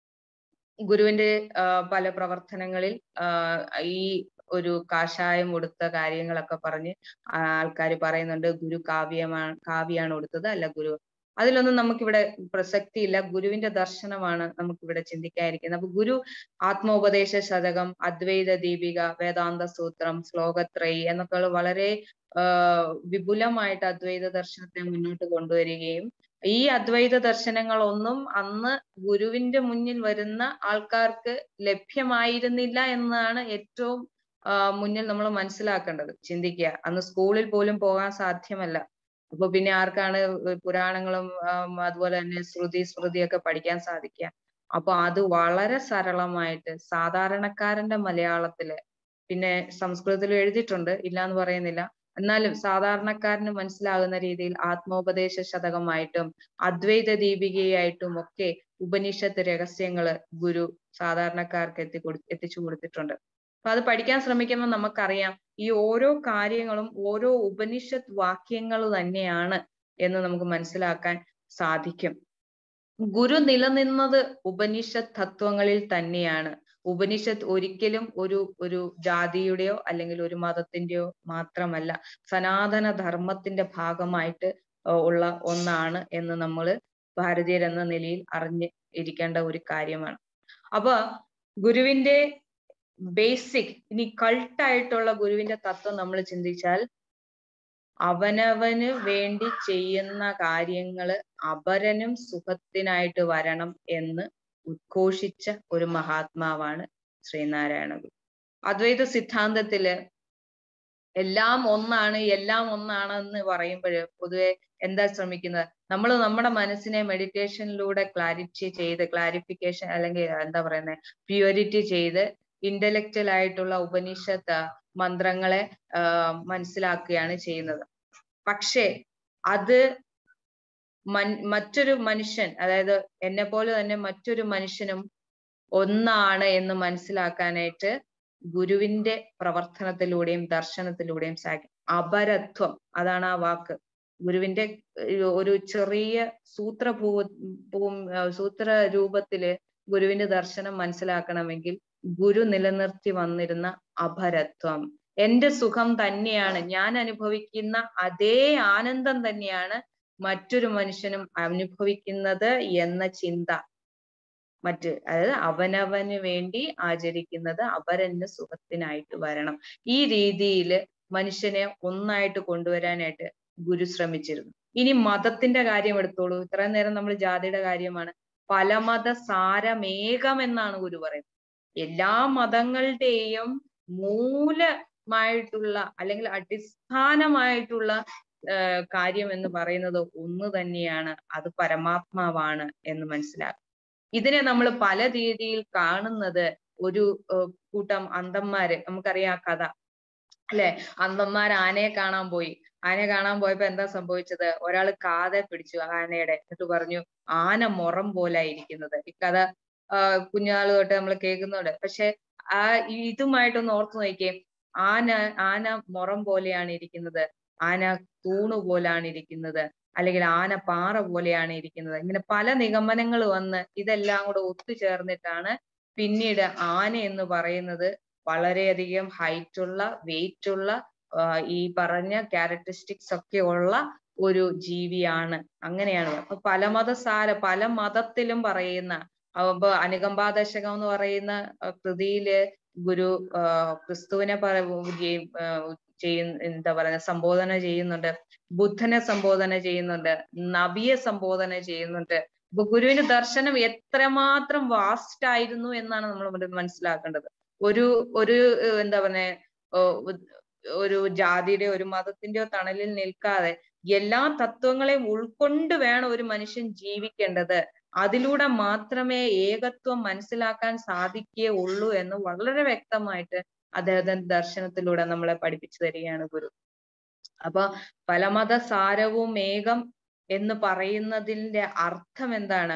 ഗുരുവിന്റെ ആ, പല പ്രവർത്തനങ്ങളിൽ ആ, ഈ ഒരു കാഷായം ഉടുത്ത കാര്യങ്ങളൊക്കെ പറഞ്ഞ് ആൾക്കാർ പറയുന്നുണ്ട് ഗുരു കാവ്യമാണ് കാവ്യാണ് ഉടുത്തത് അല്ല ഗുരു അതിലൊന്നും നമുക്കിവിടെ പ്രസക്തിയില്ല ഗുരുവിന്റെ ദർശനമാണ് നമുക്കിവിടെ ചിന്തിക്കാതിരിക്കുന്നത് അപ്പൊ ഗുരു ആത്മോപദേശ ശതകം അദ്വൈത ദീപിക വേദാന്ത സൂത്രം ശ്ലോകത്രയി എന്നൊക്കെയുള്ള വളരെ ആ, വിപുലമായിട്ട് അദ്വൈത ദർശനത്തെ മുന്നോട്ട് കൊണ്ടുവരികയും ഈ അദ്വൈത ദർശനങ്ങളൊന്നും അന്ന് ഗുരുവിന്റെ മുന്നിൽ വരുന്ന ആൾക്കാർക്ക് ലഭ്യമായിരുന്നില്ല എന്നതാണ് ഏറ്റവും ആ, മുന്നിൽ നമ്മൾ മനസ്സിലാക്കേണ്ടത് ചിന്തിക്കുക അന്ന് സ്കൂളിൽ പോലും പോകാൻ സാധ്യമല്ല അപ്പൊ പിന്നെ ആർക്കാണ് പുരാണങ്ങളും ആം, അതുപോലെ തന്നെ ശ്രുതി സ്മൃതിയൊക്കെ പഠിക്കാൻ സാധിക്കുക അപ്പൊ അത് വളരെ സരളമായിട്ട് സാധാരണക്കാരന്റെ മലയാളത്തില് പിന്നെ സംസ്കൃതത്തിൽ എഴുതിയിട്ടുണ്ട് ഇല്ല എന്ന് പറയുന്നില്ല എന്നാലും സാധാരണക്കാരന് മനസ്സിലാകുന്ന രീതിയിൽ ആത്മോപദേശ ശതകമായിട്ടും അദ്വൈത ദീപികയായിട്ടും ഒക്കെ ഉപനിഷത്ത് രഹസ്യങ്ങള് ഗുരു സാധാരണക്കാർക്ക് എത്തി കൊടു എത്തിച്ചു കൊടുത്തിട്ടുണ്ട് അപ്പൊ അത് പഠിക്കാൻ ശ്രമിക്കുമ്പോൾ നമുക്കറിയാം ഈ ഓരോ കാര്യങ്ങളും ഓരോ ഉപനിഷത്ത് വാക്യങ്ങൾ തന്നെയാണ് എന്ന് നമുക്ക് മനസ്സിലാക്കാൻ സാധിക്കും ഗുരു നിലനിന്നത് ഉപനിഷത്ത് തത്വങ്ങളിൽ തന്നെയാണ് ഉപനിഷത്ത് ഒരിക്കലും ഒരു ഒരു ജാതിയുടെയോ അല്ലെങ്കിൽ ഒരു മതത്തിന്റെയോ മാത്രമല്ല സനാതന ധർമ്മത്തിന്റെ ഭാഗമായിട്ട് ഏർ ഉള്ള ഒന്നാണ് എന്ന് നമ്മൾ ഭാരതീയർ എന്ന നിലയിൽ അറിഞ്ഞ് ഇരിക്കേണ്ട ഒരു കാര്യമാണ് അപ്പൊ ഗുരുവിന്റെ ബേസിക് ഇനി കൾട്ടായിട്ടുള്ള ഗുരുവിന്റെ തത്വം നമ്മൾ ചിന്തിച്ചാൽ അവനവന് വേണ്ടി ചെയ്യുന്ന കാര്യങ്ങള് അപരനും സുഖത്തിനായിട്ട് വരണം എന്ന് ഉദ്ഘോഷിച്ച ഒരു മഹാത്മാവാണ് ശ്രീനാരായണ ഗുരു അദ്വൈത സിദ്ധാന്തത്തില് എല്ലാം ഒന്നാണ് എല്ലാം ഒന്നാണെന്ന് പറയുമ്പോൾ പൊതുവെ എന്താ ശ്രമിക്കുന്നത് നമ്മൾ നമ്മുടെ മനസ്സിനെ മെഡിറ്റേഷനിലൂടെ ക്ലാരിറ്റി ചെയ്ത് ക്ലാരിഫിക്കേഷൻ അല്ലെങ്കിൽ എന്താ പറയുന്നത് പ്യൂരിറ്റി ചെയ്ത് ഇന്റലക്ച്വൽ ആയിട്ടുള്ള ഉപനിഷത്ത് മന്ത്രങ്ങളെ ആഹ് മനസ്സിലാക്കുകയാണ് ചെയ്യുന്നത് പക്ഷേ അത് മൻ മറ്റൊരു മനുഷ്യൻ അതായത് എന്നെ പോലെ തന്നെ മറ്റൊരു മനുഷ്യനും ഒന്നാണ് എന്ന് മനസ്സിലാക്കാനായിട്ട് ഗുരുവിന്റെ പ്രവർത്തനത്തിലൂടെയും ദർശനത്തിലൂടെയും സാധിക്കും അപരത്വം അതാണ് ആ വാക്ക് ഗുരുവിന്റെ ഏർ ഒരു ചെറിയ സൂത്രഭൂ ഭൂ സൂത്ര രൂപത്തില് ഗുരുവിന്റെ ദർശനം മനസ്സിലാക്കണമെങ്കിൽ ഗുരു നിലനിർത്തി വന്നിരുന്ന അപരത്വം എന്റെ സുഖം തന്നെയാണ് ഞാൻ അനുഭവിക്കുന്ന അതേ ആനന്ദം തന്നെയാണ് മറ്റൊരു മനുഷ്യനും അനുഭവിക്കുന്നത് എന്ന ചിന്ത മറ്റ് അതായത് അവനവന് വേണ്ടി ആചരിക്കുന്നത് അവരന് സുഖത്തിനായിട്ട് വരണം ഈ രീതിയിൽ മനുഷ്യനെ ഒന്നായിട്ട് കൊണ്ടുവരാനായിട്ട് ഗുരു ശ്രമിച്ചിരുന്നു ഇനി മതത്തിന്റെ കാര്യം എടുത്തോളൂ ഇത്രയും നേരം നമ്മൾ ജാതിയുടെ കാര്യമാണ് പലമത സാരമേകം എന്നാണ് ഗുരു പറയുന്നത് എല്ലാ മതങ്ങളുടെയും മൂലമായിട്ടുള്ള അല്ലെങ്കിൽ അടിസ്ഥാനമായിട്ടുള്ള ഏർ കാര്യം എന്ന് പറയുന്നത് ഒന്ന് തന്നെയാണ് അത് പരമാത്മാവാണ് എന്ന് മനസ്സിലാക്കുക ഇതിനെ നമ്മൾ പല രീതിയിൽ കാണുന്നത് ഒരു ഏർ കൂട്ടം അന്ധന്മാര് നമുക്കറിയാം ആ കഥ അല്ലെ അന്ധന്മാർ ആനയെ കാണാൻ പോയി ആനയെ കാണാൻ പോയപ്പോ എന്താ സംഭവിച്ചത് ഒരാള് കാതെ പിടിച്ചു ആനയുടെ എന്നിട്ട് പറഞ്ഞു ആന മുറം പോലെ ഇരിക്കുന്നത് ഈ കഥ ആഹ് കുഞ്ഞാള് തൊട്ട് നമ്മൾ കേൾക്കുന്നുണ്ട് പക്ഷെ ആ ഇതുമായിട്ടൊന്ന് ഓർത്തു നോക്കിയേ ആന ആന മുറം പോലെയാണ് ഇരിക്കുന്നത് ആന തൂണ് പോലാണ് ഇരിക്കുന്നത് അല്ലെങ്കിൽ ആന പാറ പോലെയാണ് ഇരിക്കുന്നത് ഇങ്ങനെ പല നിഗമനങ്ങൾ വന്ന് ഇതെല്ലാം കൂടെ ഒത്തുചേർന്നിട്ടാണ് പിന്നീട് ആന എന്ന് പറയുന്നത് വളരെയധികം ഹൈറ്റ് ഉള്ള വെയിറ്റ് ഉള്ള ആഹ് ഈ പറഞ്ഞ ക്യാരക്ടറിസ്റ്റിക്സ് ഒക്കെ ഉള്ള ഒരു ജീവിയാണ് അങ്ങനെയാണ് അപ്പൊ പല മതസാര പല മതത്തിലും പറയുന്ന അപ്പൊ അനുകമ്പാദശകം എന്ന് പറയുന്ന അഹ് കൃതിയില് ഗുരു ആഹ് ക്രിസ്തുവിനെ പറ ചെയ്യുന്ന എന്താ പറയുക സംബോധന ചെയ്യുന്നുണ്ട് ബുദ്ധനെ സംബോധന ചെയ്യുന്നുണ്ട് നബിയെ സംബോധന ചെയ്യുന്നുണ്ട് അപ്പൊ ഗുരുവിന്റെ ദർശനം എത്രമാത്രം വാസ്റ്റ് ആയിരുന്നു എന്നാണ് നമ്മൾ മനസ്സിലാക്കേണ്ടത് ഒരു ഒരു ഏർ എന്താ പറഞ്ഞ ഒരു ജാതിയുടെയോ ഒരു മതത്തിന്റെയോ തണലിൽ നിൽക്കാതെ എല്ലാ തത്വങ്ങളെയും ഉൾക്കൊണ്ട് വേണം ഒരു മനുഷ്യൻ ജീവിക്കേണ്ടത് അതിലൂടെ മാത്രമേ ഏകത്വം മനസ്സിലാക്കാൻ സാധിക്കുകയുള്ളൂ എന്ന് വളരെ വ്യക്തമായിട്ട് അദ്ദേഹത്തിന്റെ ദർശനത്തിലൂടെ നമ്മളെ പഠിപ്പിച്ചു തരികയാണ് ഗുരു അപ്പൊ പലമത സാരവും ഏകം എന്ന് പറയുന്നതിന്റെ അർത്ഥം എന്താണ്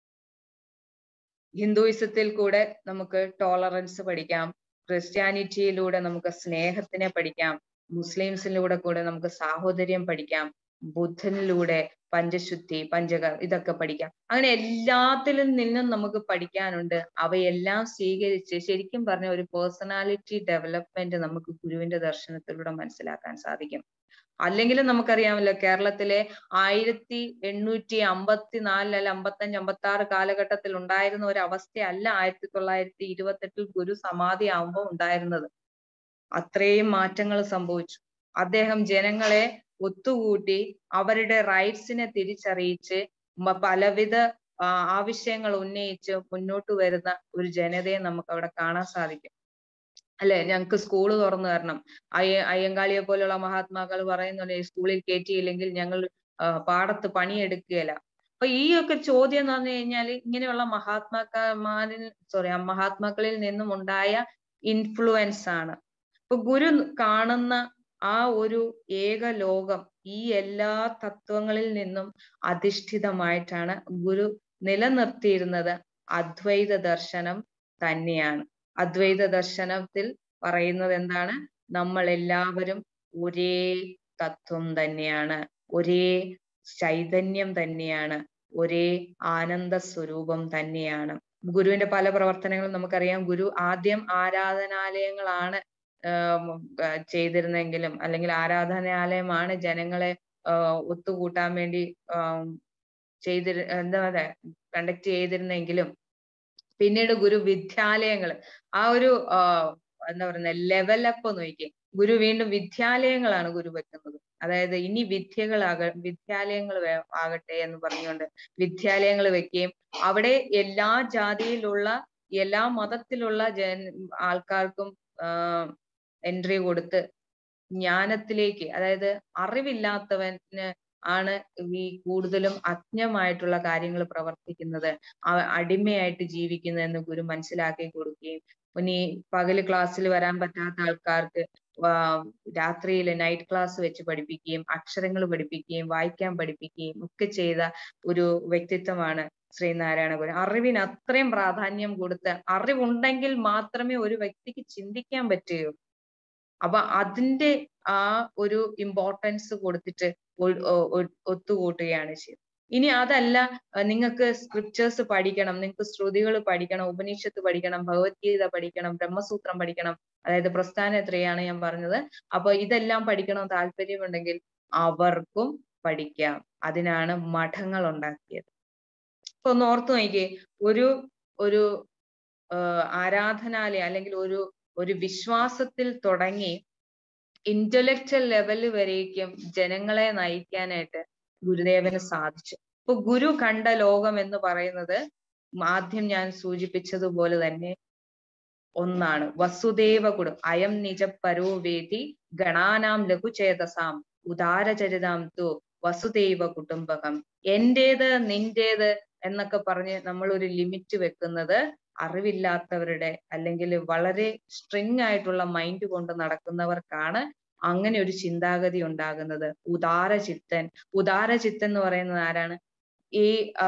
ഹിന്ദുയിസത്തിൽ കൂടെ നമുക്ക് ടോളറൻസ് പഠിക്കാം ക്രിസ്ത്യാനിറ്റിയിലൂടെ നമുക്ക് സ്നേഹത്തിനെ പഠിക്കാം മുസ്ലിംസിലൂടെ കൂടെ നമുക്ക് സാഹോദര്യം പഠിക്കാം ബുദ്ധനിലൂടെ പഞ്ചശുദ്ധി പഞ്ചക ഇതൊക്കെ പഠിക്കാം അങ്ങനെ എല്ലാത്തിലും നിന്നും നമുക്ക് പഠിക്കാനുണ്ട് അവയെല്ലാം സ്വീകരിച്ച് ശരിക്കും പറഞ്ഞ ഒരു പേഴ്സണാലിറ്റി ഡെവലപ്മെന്റ് നമുക്ക് ഗുരുവിന്റെ ദർശനത്തിലൂടെ മനസ്സിലാക്കാൻ സാധിക്കും അല്ലെങ്കിലും നമുക്കറിയാമല്ലോ കേരളത്തിലെ ആയിരത്തി എണ്ണൂറ്റി അമ്പത്തി നാലിൽ അല്ല അമ്പത്തഞ്ച് അമ്പത്തി ആറ് കാലഘട്ടത്തിൽ ഉണ്ടായിരുന്ന ഒരു അവസ്ഥയല്ല ആയിരത്തി തൊള്ളായിരത്തി ഇരുപത്തെട്ടിൽ ഗുരു സമാധി ആവുമ്പോൾ ഉണ്ടായിരുന്നത് അത്രയും മാറ്റങ്ങൾ സംഭവിച്ചു അദ്ദേഹം ജനങ്ങളെ ഒത്തുകൂട്ടി അവരുടെ റൈറ്റ്സിനെ തിരിച്ചറിയിച്ച് പലവിധ ആവശ്യങ്ങൾ ഉന്നയിച്ച് മുന്നോട്ട് വരുന്ന ഒരു ജനതയെ നമുക്ക് അവിടെ കാണാൻ സാധിക്കും അല്ലെ ഞങ്ങക്ക് സ്കൂൾ തുറന്നു തരണം അയ്യ അയ്യങ്കാളിയെ പോലുള്ള മഹാത്മാക്കൾ പറയുന്നുണ്ട് സ്കൂളിൽ കയറ്റിയില്ലെങ്കിൽ ഞങ്ങൾ പാടത്ത് പണിയെടുക്കുകയില്ല അപ്പൊ ഈ ഒക്കെ ചോദ്യം എന്ന് പറഞ്ഞു കഴിഞ്ഞാൽ ഇങ്ങനെയുള്ള മഹാത്മാക്കന്മാരിൽ സോറി മഹാത്മാക്കളിൽ നിന്നും ഉണ്ടായ ഇൻഫ്ലുവൻസ് ആണ് ഇപ്പൊ ഗുരു കാണുന്ന ആ ഒരു ഏക ലോകം ഈ എല്ലാ തത്വങ്ങളിൽ നിന്നും അധിഷ്ഠിതമായിട്ടാണ് ഗുരു നിലനിർത്തിയിരുന്നത് അദ്വൈത ദർശനം തന്നെയാണ് അദ്വൈത ദർശനത്തിൽ പറയുന്നത് എന്താണ് നമ്മൾ എല്ലാവരും ഒരേ തത്വം തന്നെയാണ് ഒരേ ചൈതന്യം തന്നെയാണ് ഒരേ ആനന്ദ സ്വരൂപം തന്നെയാണ് ഗുരുവിന്റെ പല പ്രവർത്തനങ്ങളും നമുക്കറിയാം ഗുരു ആദ്യം ആരാധനാലയങ്ങളാണ് ചെയ്തിരുന്നെങ്കിലും അല്ലെങ്കിൽ ആരാധനാലയമാണ് ജനങ്ങളെ ഒത്തുകൂട്ടാൻ വേണ്ടി ചെയ്തിരു എന്താ പറയാ കണ്ടക്ട് ചെയ്തിരുന്നെങ്കിലും പിന്നീട് ഗുരു വിദ്യാലയങ്ങൾ ആ ഒരു എന്താ പറയുന്ന ലെവലപ്പ് നോക്കി ഗുരു വീണ്ടും വിദ്യാലയങ്ങളാണ് ഗുരു വെക്കുന്നത് അതായത് ഇനി വിദ്യകളാക വിദ്യാലയങ്ങൾ ആകട്ടെ എന്ന് പറഞ്ഞുകൊണ്ട് വിദ്യാലയങ്ങൾ വെക്കുകയും അവിടെ എല്ലാ ജാതിയിലുള്ള എല്ലാ മതത്തിലുള്ള ജൻ ആൾക്കാർക്കും എൻട്രി കൊടുത്ത് ജ്ഞാനത്തിലേക്ക് അതായത് അറിവില്ലാത്തവന് ആണ് ഈ കൂടുതലും അജ്ഞമായിട്ടുള്ള കാര്യങ്ങൾ പ്രവർത്തിക്കുന്നത് അടിമയായിട്ട് ജീവിക്കുന്നതെന്ന് ഗുരു മനസ്സിലാക്കി കൊടുക്കുകയും ഇനി പകല് ക്ലാസ്സിൽ വരാൻ പറ്റാത്ത ആൾക്കാർക്ക് രാത്രിയിൽ നൈറ്റ് ക്ലാസ് വെച്ച് പഠിപ്പിക്കുകയും അക്ഷരങ്ങൾ പഠിപ്പിക്കുകയും വായിക്കാൻ പഠിപ്പിക്കുകയും ഒക്കെ ചെയ്ത ഒരു വ്യക്തിത്വമാണ് ശ്രീനാരായണ ഗുരു അറിവിന് അത്രയും പ്രാധാന്യം കൊടുത്ത് അറിവുണ്ടെങ്കിൽ മാത്രമേ ഒരു വ്യക്തിക്ക് ചിന്തിക്കാൻ പറ്റുകയുള്ളൂ അപ്പൊ അതിന്റെ ആ ഒരു ഇമ്പോർട്ടൻസ് കൊടുത്തിട്ട് ഒത്തുകൂട്ടുകയാണ് ചെയ്യുന്നത് ഇനി അതല്ല നിങ്ങൾക്ക് സ്ക്രിപ്റ്റേഴ്സ് പഠിക്കണം നിങ്ങൾക്ക് ശ്രുതികൾ പഠിക്കണം ഉപനിഷത്ത് പഠിക്കണം ഭഗവത്ഗീത പഠിക്കണം ബ്രഹ്മസൂത്രം പഠിക്കണം അതായത് പ്രസ്ഥാനം എത്രയാണ് ഞാൻ പറഞ്ഞത് അപ്പൊ ഇതെല്ലാം പഠിക്കണം താല്പര്യമുണ്ടെങ്കിൽ അവർക്കും പഠിക്കാം അതിനാണ് മഠങ്ങൾ ഉണ്ടാക്കിയത് ഇപ്പൊ ഒന്ന് ഓർത്തു നോക്കിയേ ഒരു ഒരു ആരാധനാലയം അല്ലെങ്കിൽ ഒരു ഒരു വിശ്വാസത്തിൽ തുടങ്ങി ഇന്റലക്ച്വൽ ലെവൽ വരേക്കും ജനങ്ങളെ നയിക്കാനായിട്ട് ഗുരുദേവന് സാധിച്ചു ഇപ്പൊ ഗുരു കണ്ട ലോകം എന്ന് പറയുന്നത് ആദ്യം ഞാൻ സൂചിപ്പിച്ചതുപോലെ തന്നെ ഒന്നാണ് വസുദേവ കുടും അയം നിജ പരോവേദി ഗണാനാം ലഘുചേതസാം ഉദാരചരിതാം തു വസുദേവ കുടുംബകം എന്റേത് നിന്റേത് എന്നൊക്കെ പറഞ്ഞ് നമ്മൾ ഒരു ലിമിറ്റ് വെക്കുന്നത് അറിവില്ലാത്തവരുടെ അല്ലെങ്കിൽ വളരെ സ്ട്രിങ് ആയിട്ടുള്ള മൈൻഡ് കൊണ്ട് നടക്കുന്നവർക്കാണ് അങ്ങനെ ഒരു ചിന്താഗതി ഉണ്ടാകുന്നത് ഉദാരചിത്തൻ ഉദാരചിത്തൻ എന്ന് പറയുന്നത് ആരാണ് ഈ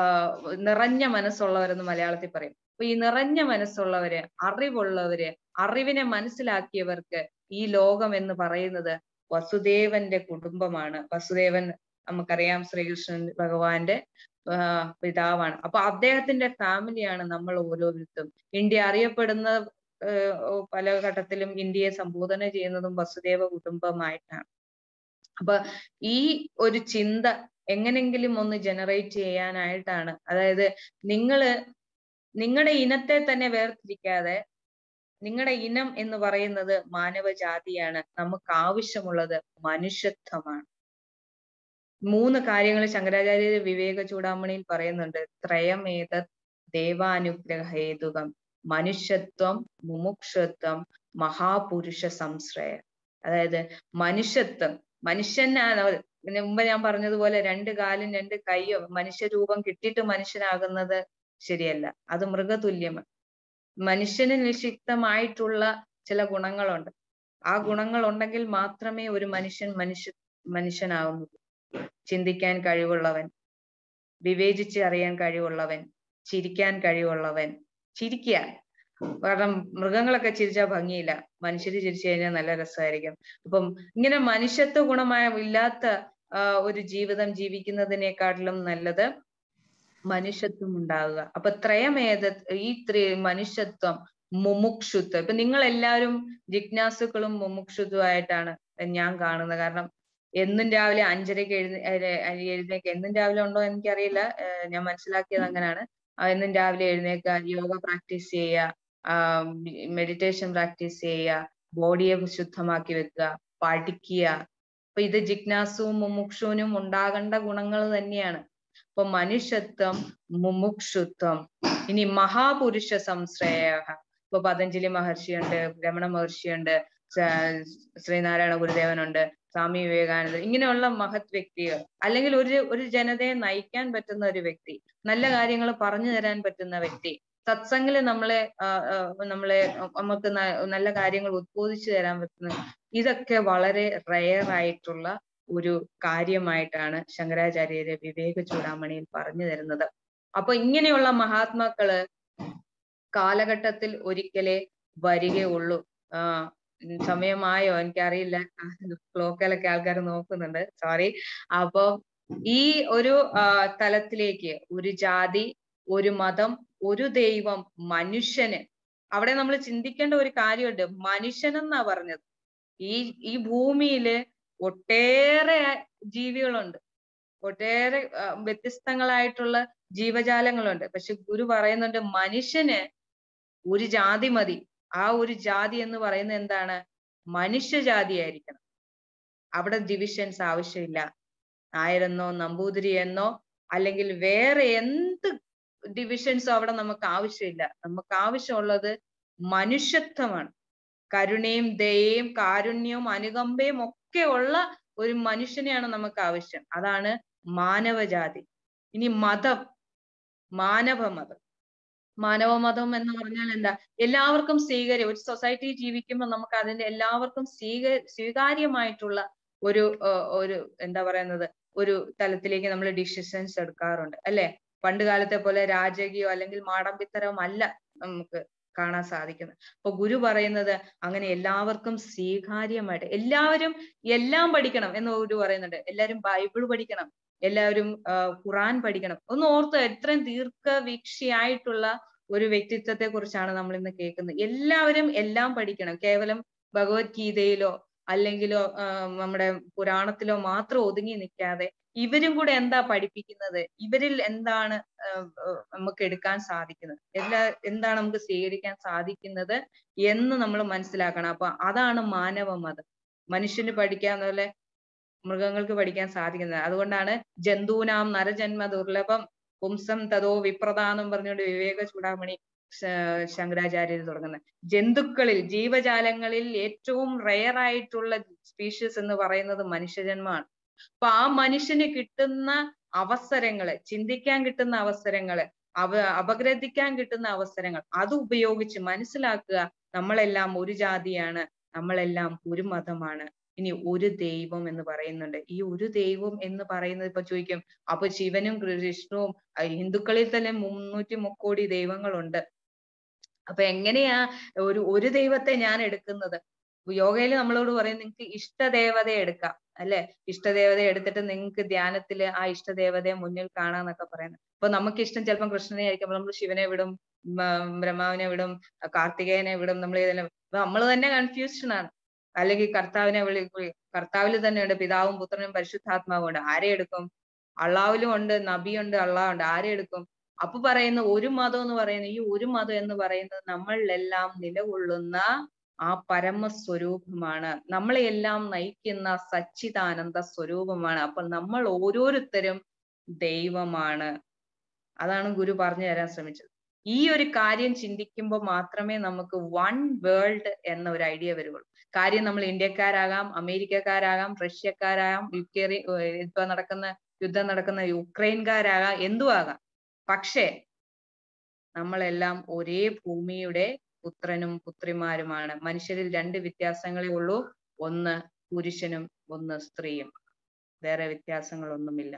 നിറഞ്ഞ മനസ്സുള്ളവരെന്ന് മലയാളത്തിൽ പറയും അപ്പൊ ഈ നിറഞ്ഞ മനസ്സുള്ളവര് അറിവുള്ളവര് അറിവിനെ മനസ്സിലാക്കിയവർക്ക് ഈ ലോകം എന്ന് പറയുന്നത് വസുദേവന്റെ കുടുംബമാണ് വസുദേവൻ നമുക്കറിയാം ശ്രീകൃഷ്ണൻ ഭഗവാന്റെ പിതാവാണ് അപ്പൊ അദ്ദേഹത്തിന്റെ ഫാമിലിയാണ് നമ്മൾ ഓരോരുത്തരും ഇന്ത്യ അറിയപ്പെടുന്ന പല ഘട്ടത്തിലും ഇന്ത്യയെ സംബോധന ചെയ്യുന്നതും വസുദേവ കുടുംബമായിട്ടാണ് അപ്പൊ ഈ ഒരു ചിന്ത എങ്ങനെങ്കിലും ഒന്ന് ജനറേറ്റ് ചെയ്യാനായിട്ടാണ് അതായത് നിങ്ങള് നിങ്ങളുടെ ഇനത്തെ തന്നെ വേർതിരിക്കാതെ നിങ്ങളുടെ ഇനം എന്ന് പറയുന്നത് മാനവജാതിയാണ് നമുക്ക് ആവശ്യമുള്ളത് മനുഷ്യത്വമാണ് മൂന്ന് കാര്യങ്ങൾ ശങ്കരാചാര്യ വിവേക ചൂടാമണിയിൽ പറയുന്നുണ്ട് ത്രയമേത ദേവാനുഗ്രഹേതുകം മനുഷ്യത്വം മുമുക്ഷത്വം മഹാപുരുഷ സംശ്രയ അതായത് മനുഷ്യത്വം മനുഷ്യനാണ് മുമ്പ് ഞാൻ പറഞ്ഞതുപോലെ രണ്ട് കാലും രണ്ട് കൈയോ മനുഷ്യരൂപം കിട്ടിയിട്ട് മനുഷ്യനാകുന്നത് ശരിയല്ല അത് മൃഗതുല്യമാണ് മനുഷ്യന് നിക്ഷിപ്തമായിട്ടുള്ള ചില ഗുണങ്ങളുണ്ട് ആ ഗുണങ്ങൾ ഉണ്ടെങ്കിൽ മാത്രമേ ഒരു മനുഷ്യൻ മനുഷ്യ മനുഷ്യനാവുന്നുള്ളൂ ചിന്തിക്കാൻ കഴിവുള്ളവൻ വിവേചിച്ച് അറിയാൻ കഴിവുള്ളവൻ ചിരിക്കാൻ കഴിവുള്ളവൻ ചിരിക്കുക കാരണം മൃഗങ്ങളൊക്കെ ചിരിച്ചാൽ ഭംഗിയില്ല മനുഷ്യര് ചിരിച്ചു കഴിഞ്ഞാൽ നല്ല രസമായിരിക്കും അപ്പം ഇങ്ങനെ മനുഷ്യത്വ ഗുണമായ ഇല്ലാത്ത ഒരു ജീവിതം ജീവിക്കുന്നതിനേക്കാട്ടിലും നല്ലത് മനുഷ്യത്വം ഉണ്ടാവുക അപ്പൊ ത്രയമേത ഈ ത്രി മനുഷ്യത്വം മുമുക്ഷുത്വം ഇപ്പൊ നിങ്ങൾ എല്ലാവരും ജിജ്ഞാസുക്കളും മുമുക്ഷുത്വമായിട്ടാണ് ഞാൻ കാണുന്നത് കാരണം എന്നും രാവിലെ അഞ്ചരക്ക് എഴുന്ന എഴുന്നേക്ക് എന്നും രാവിലെ ഉണ്ടോ എനിക്കറിയില്ല ഞാൻ മനസ്സിലാക്കിയത് അങ്ങനെയാണ് എന്നും രാവിലെ എഴുന്നേക്കുക യോഗ പ്രാക്ടീസ് ചെയ്യുക മെഡിറ്റേഷൻ പ്രാക്ടീസ് ചെയ്യുക ബോഡിയെ ശുദ്ധമാക്കി വെക്കുക പഠിക്കുക അപ്പൊ ഇത് ജിജ്ഞാസുവും മുമുക്ഷുവിനും ഉണ്ടാകേണ്ട ഗുണങ്ങൾ തന്നെയാണ് അപ്പൊ മനുഷ്യത്വം മുമുക്ഷുത്വം ഇനി മഹാപുരുഷ സംശ്രയ ഇപ്പൊ പതഞ്ജലി മഹർഷിയുണ്ട് രമണ മഹർഷിയുണ്ട് ശ്രീനാരായണ ഗുരുദേവനുണ്ട് സ്വാമി വിവേകാനന്ദൻ ഇങ്ങനെയുള്ള മഹത് വ്യക്തികൾ അല്ലെങ്കിൽ ഒരു ഒരു ജനതയെ നയിക്കാൻ പറ്റുന്ന ഒരു വ്യക്തി നല്ല കാര്യങ്ങൾ പറഞ്ഞു തരാൻ പറ്റുന്ന വ്യക്തി സത്സംഗില് നമ്മളെ നമ്മളെ നമുക്ക് നല്ല കാര്യങ്ങൾ ഉദ്ബോധിച്ചു തരാൻ പറ്റുന്ന ഇതൊക്കെ വളരെ റയർ ആയിട്ടുള്ള ഒരു കാര്യമായിട്ടാണ് ശങ്കരാചാര്യരെ വിവേക ചൂടാമണിയിൽ പറഞ്ഞു തരുന്നത് അപ്പൊ ഇങ്ങനെയുള്ള മഹാത്മാക്കള് കാലഘട്ടത്തിൽ ഒരിക്കലേ വരികയുള്ളൂ ആ സമയമായോ എനിക്കറിയില്ല ക്ലോക്കിലൊക്കെ ആൾക്കാർ നോക്കുന്നുണ്ട് സോറി അപ്പൊ ഈ ഒരു തലത്തിലേക്ക് ഒരു ജാതി ഒരു മതം ഒരു ദൈവം മനുഷ്യന് അവിടെ നമ്മൾ ചിന്തിക്കേണ്ട ഒരു കാര്യമുണ്ട് മനുഷ്യനെന്നാ പറഞ്ഞത് ഈ ഈ ഭൂമിയില് ഒട്ടേറെ ജീവികളുണ്ട് ഒട്ടേറെ വ്യത്യസ്തങ്ങളായിട്ടുള്ള ജീവജാലങ്ങളുണ്ട് പക്ഷെ ഗുരു പറയുന്നുണ്ട് മനുഷ്യന് ഒരു ജാതി മതി ആ ഒരു ജാതി എന്ന് പറയുന്നത് എന്താണ് മനുഷ്യജാതി ആയിരിക്കണം അവിടെ ഡിവിഷൻസ് ആവശ്യമില്ല നായരെന്നോ നമ്പൂതിരി എന്നോ അല്ലെങ്കിൽ വേറെ എന്ത് ഡിവിഷൻസോ അവിടെ നമുക്ക് ആവശ്യമില്ല നമുക്ക് ആവശ്യമുള്ളത് മനുഷ്യത്വമാണ് കരുണയും ദയയും കാരുണ്യവും അനുകമ്പയും ഒക്കെ ഉള്ള ഒരു മനുഷ്യനെയാണ് നമുക്ക് ആവശ്യം അതാണ് മാനവജാതി ഇനി മതം മാനവ മതം മാനവമതം എന്ന് പറഞ്ഞാൽ എന്താ എല്ലാവർക്കും സ്വീകാര്യ ഒരു സൊസൈറ്റി ജീവിക്കുമ്പോൾ നമുക്ക് അതിന്റെ എല്ലാവർക്കും സ്വീക സ്വീകാര്യമായിട്ടുള്ള ഒരു ഏഹ് ഒരു എന്താ പറയുന്നത് ഒരു തലത്തിലേക്ക് നമ്മൾ ഡിസിഷൻസ് എടുക്കാറുണ്ട് അല്ലെ പണ്ട് കാലത്തെ പോലെ രാജകീയോ അല്ലെങ്കിൽ മാടമ്പിത്തരവും അല്ല നമുക്ക് കാണാൻ സാധിക്കുന്നത് അപ്പൊ ഗുരു പറയുന്നത് അങ്ങനെ എല്ലാവർക്കും സ്വീകാര്യമായിട്ട് എല്ലാവരും എല്ലാം പഠിക്കണം എന്ന് ഗുരു പറയുന്നുണ്ട് എല്ലാവരും ബൈബിൾ പഠിക്കണം എല്ലാവരും ആഹ് ഖുറാൻ പഠിക്കണം ഒന്ന് ഓർത്ത് എത്രയും ദീർഘവീക്ഷിയായിട്ടുള്ള ഒരു വ്യക്തിത്വത്തെ കുറിച്ചാണ് നമ്മൾ ഇന്ന് കേൾക്കുന്നത് എല്ലാവരും എല്ലാം പഠിക്കണം കേവലം ഭഗവത്ഗീതയിലോ അല്ലെങ്കിലോ ആഹ് നമ്മുടെ പുരാണത്തിലോ മാത്രം ഒതുങ്ങി നിൽക്കാതെ ഇവരും കൂടെ എന്താ പഠിപ്പിക്കുന്നത് ഇവരിൽ എന്താണ് ആഹ് ആഹ് നമുക്ക് എടുക്കാൻ സാധിക്കുന്നത് എല്ലാ എന്താണ് നമുക്ക് സ്വീകരിക്കാൻ സാധിക്കുന്നത് എന്ന് നമ്മൾ മനസ്സിലാക്കണം അപ്പൊ അതാണ് മാനവ മതം മനുഷ്യന് പഠിക്കാവുന്ന പോലെ മൃഗങ്ങൾക്ക് പഠിക്കാൻ സാധിക്കുന്നത് അതുകൊണ്ടാണ് ജന്തൂനാം നരജന്മ ദുർലഭം പുംസം തതോ വിപ്രത എന്നും പറഞ്ഞുകൊണ്ട് വിവേക ചൂടാമണി ശ- ശങ്കരാചാര്യർ തുടങ്ങുന്നത് ജന്തുക്കളിൽ ജീവജാലങ്ങളിൽ ഏറ്റവും റെയർ ആയിട്ടുള്ള സ്പീഷീസ് എന്ന് പറയുന്നത് മനുഷ്യജന്മമാണ് അപ്പൊ ആ മനുഷ്യന് കിട്ടുന്ന അവസരങ്ങള് ചിന്തിക്കാൻ കിട്ടുന്ന അവസരങ്ങള് അവ അപഗ്രഥിക്കാൻ കിട്ടുന്ന അവസരങ്ങൾ അത് ഉപയോഗിച്ച് മനസ്സിലാക്കുക നമ്മളെല്ലാം ഒരു ജാതിയാണ് നമ്മളെല്ലാം ഒരു മതമാണ് ഇനി ഒരു ദൈവം എന്ന് പറയുന്നുണ്ട് ഈ ഒരു ദൈവം എന്ന് പറയുന്നത് ഇപ്പൊ ചോദിക്കും അപ്പൊ ശിവനും കൃഷ്ണവും അഹ് ഹിന്ദുക്കളിൽ തന്നെ മുന്നൂറ്റി മുക്കോടി ദൈവങ്ങളുണ്ട് അപ്പൊ എങ്ങനെയാ ഒരു ഒരു ദൈവത്തെ ഞാൻ എടുക്കുന്നത് യോഗയിൽ നമ്മളോട് പറയും നിങ്ങൾക്ക് ഇഷ്ടദേവതയെ എടുക്കാം അല്ലെ ഇഷ്ടദേവതയെ എടുത്തിട്ട് നിങ്ങൾക്ക് ധ്യാനത്തില് ആ ഇഷ്ടദേവതയെ മുന്നിൽ കാണാന്നൊക്കെ പറയുന്നത് അപ്പൊ നമുക്ക് ഇഷ്ടം ചിലപ്പം കൃഷ്ണനെ ആയിരിക്കും അപ്പൊ നമ്മൾ ശിവനെ വിടും ഉം, ബ്രഹ്മാവിനെ വിടും കാർത്തികേയനെ വിടും നമ്മൾ ഏതെല്ലാം നമ്മൾ തന്നെ കൺഫ്യൂഷൻ ആണ് അല്ലെങ്കിൽ കർത്താവിനെ വിളി വിളി- കർത്താവിൽ തന്നെയുണ്ട് പിതാവും പുത്രനും പരിശുദ്ധാത്മാവും ഉണ്ട് ആരെ എടുക്കും അള്ളാവിലും ഉണ്ട് നബിയുണ്ട് അള്ളാഹ് ഉണ്ട് ആരെ എടുക്കും അപ്പൊ പറയുന്ന ഒരു മതം എന്ന് പറയുന്നത് ഈ ഒരു മതം എന്ന് പറയുന്നത് നമ്മളിലെല്ലാം നിലകൊള്ളുന്ന ആ പരമസ്വരൂപമാണ് നമ്മളെ എല്ലാം നയിക്കുന്ന സച്ചിദാനന്ദ സ്വരൂപമാണ് അപ്പൊ നമ്മൾ ഓരോരുത്തരും ദൈവമാണ് അതാണ് ഗുരു പറഞ്ഞു തരാൻ ശ്രമിച്ചത് ഈ ഒരു കാര്യം ചിന്തിക്കുമ്പോൾ മാത്രമേ നമുക്ക് വൺ വേൾഡ് എന്ന ഒരു ഐഡിയ വരുള്ളൂ കാര്യം നമ്മൾ ഇന്ത്യക്കാരാകാം അമേരിക്കക്കാരാകാം റഷ്യക്കാരാകാം യുക്രൈൻ ഇപ്പൊ നടക്കുന്ന യുദ്ധം നടക്കുന്ന യുക്രൈൻകാരാകാം എന്തും ആകാം പക്ഷേ നമ്മളെല്ലാം ഒരേ ഭൂമിയുടെ പുത്രനും പുത്രിമാരുമാണ് മനുഷ്യരിൽ രണ്ട് വ്യത്യാസങ്ങളേ ഉള്ളൂ ഒന്ന് പുരുഷനും ഒന്ന് സ്ത്രീയും വേറെ വ്യത്യാസങ്ങളൊന്നുമില്ല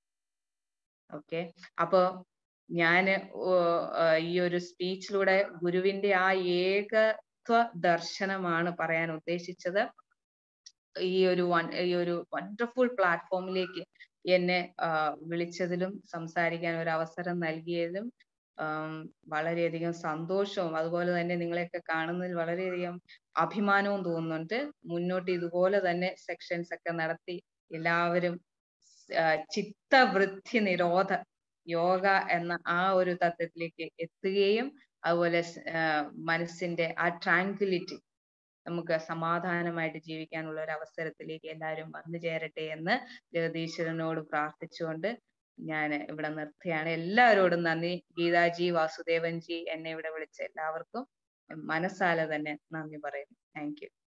ഓക്കെ അപ്പൊ ഞാന് ഓ- ആ, ഈ ഒരു സ്പീച്ചിലൂടെ ഗുരുവിന്റെ ആ ഏകത്വ ദർശനമാണ് പറയാൻ ഉദ്ദേശിച്ചത് ഈ ഒരു വൺ- ഈ ഒരു വണ്ടർഫുൾ പ്ലാറ്റ്ഫോമിലേക്ക് എന്നെ ആ, വിളിച്ചതിലും സംസാരിക്കാൻ ഒരു അവസരം നൽകിയതിലും ആം, വളരെയധികം സന്തോഷവും അതുപോലെ തന്നെ നിങ്ങളെയൊക്കെ കാണുന്നതിൽ വളരെയധികം അഭിമാനവും തോന്നുന്നുണ്ട് മുന്നോട്ട് ഇതുപോലെ തന്നെ സെക്ഷൻസ് ഒക്കെ നടത്തി എല്ലാവരും ആ, ചിത്തവൃത്തി നിരോധ യോഗ എന്ന ആ ഒരു തത്വത്തിലേക്ക് എത്തുകയും അതുപോലെ സ്- ആ, മനസ്സിന്റെ ആ ട്രാങ്ക്വിലിറ്റി നമുക്ക് സമാധാനമായിട്ട് ജീവിക്കാനുള്ള ഒരു അവസരത്തിലേക്ക് എല്ലാവരും വന്നു ചേരട്ടെ എന്ന് ജഗദീശ്വരനോട് പ്രാർത്ഥിച്ചുകൊണ്ട് ഞാൻ ഇവിടെ നിർത്തുകയാണ് എല്ലാവരോടും നന്ദി ഗീതാജി വാസുദേവൻജി എന്നെ ഇവിടെ വിളിച്ച എല്ലാവർക്കും മനസ്സാലെ തന്നെ നന്ദി പറയുന്നു താങ്ക് യു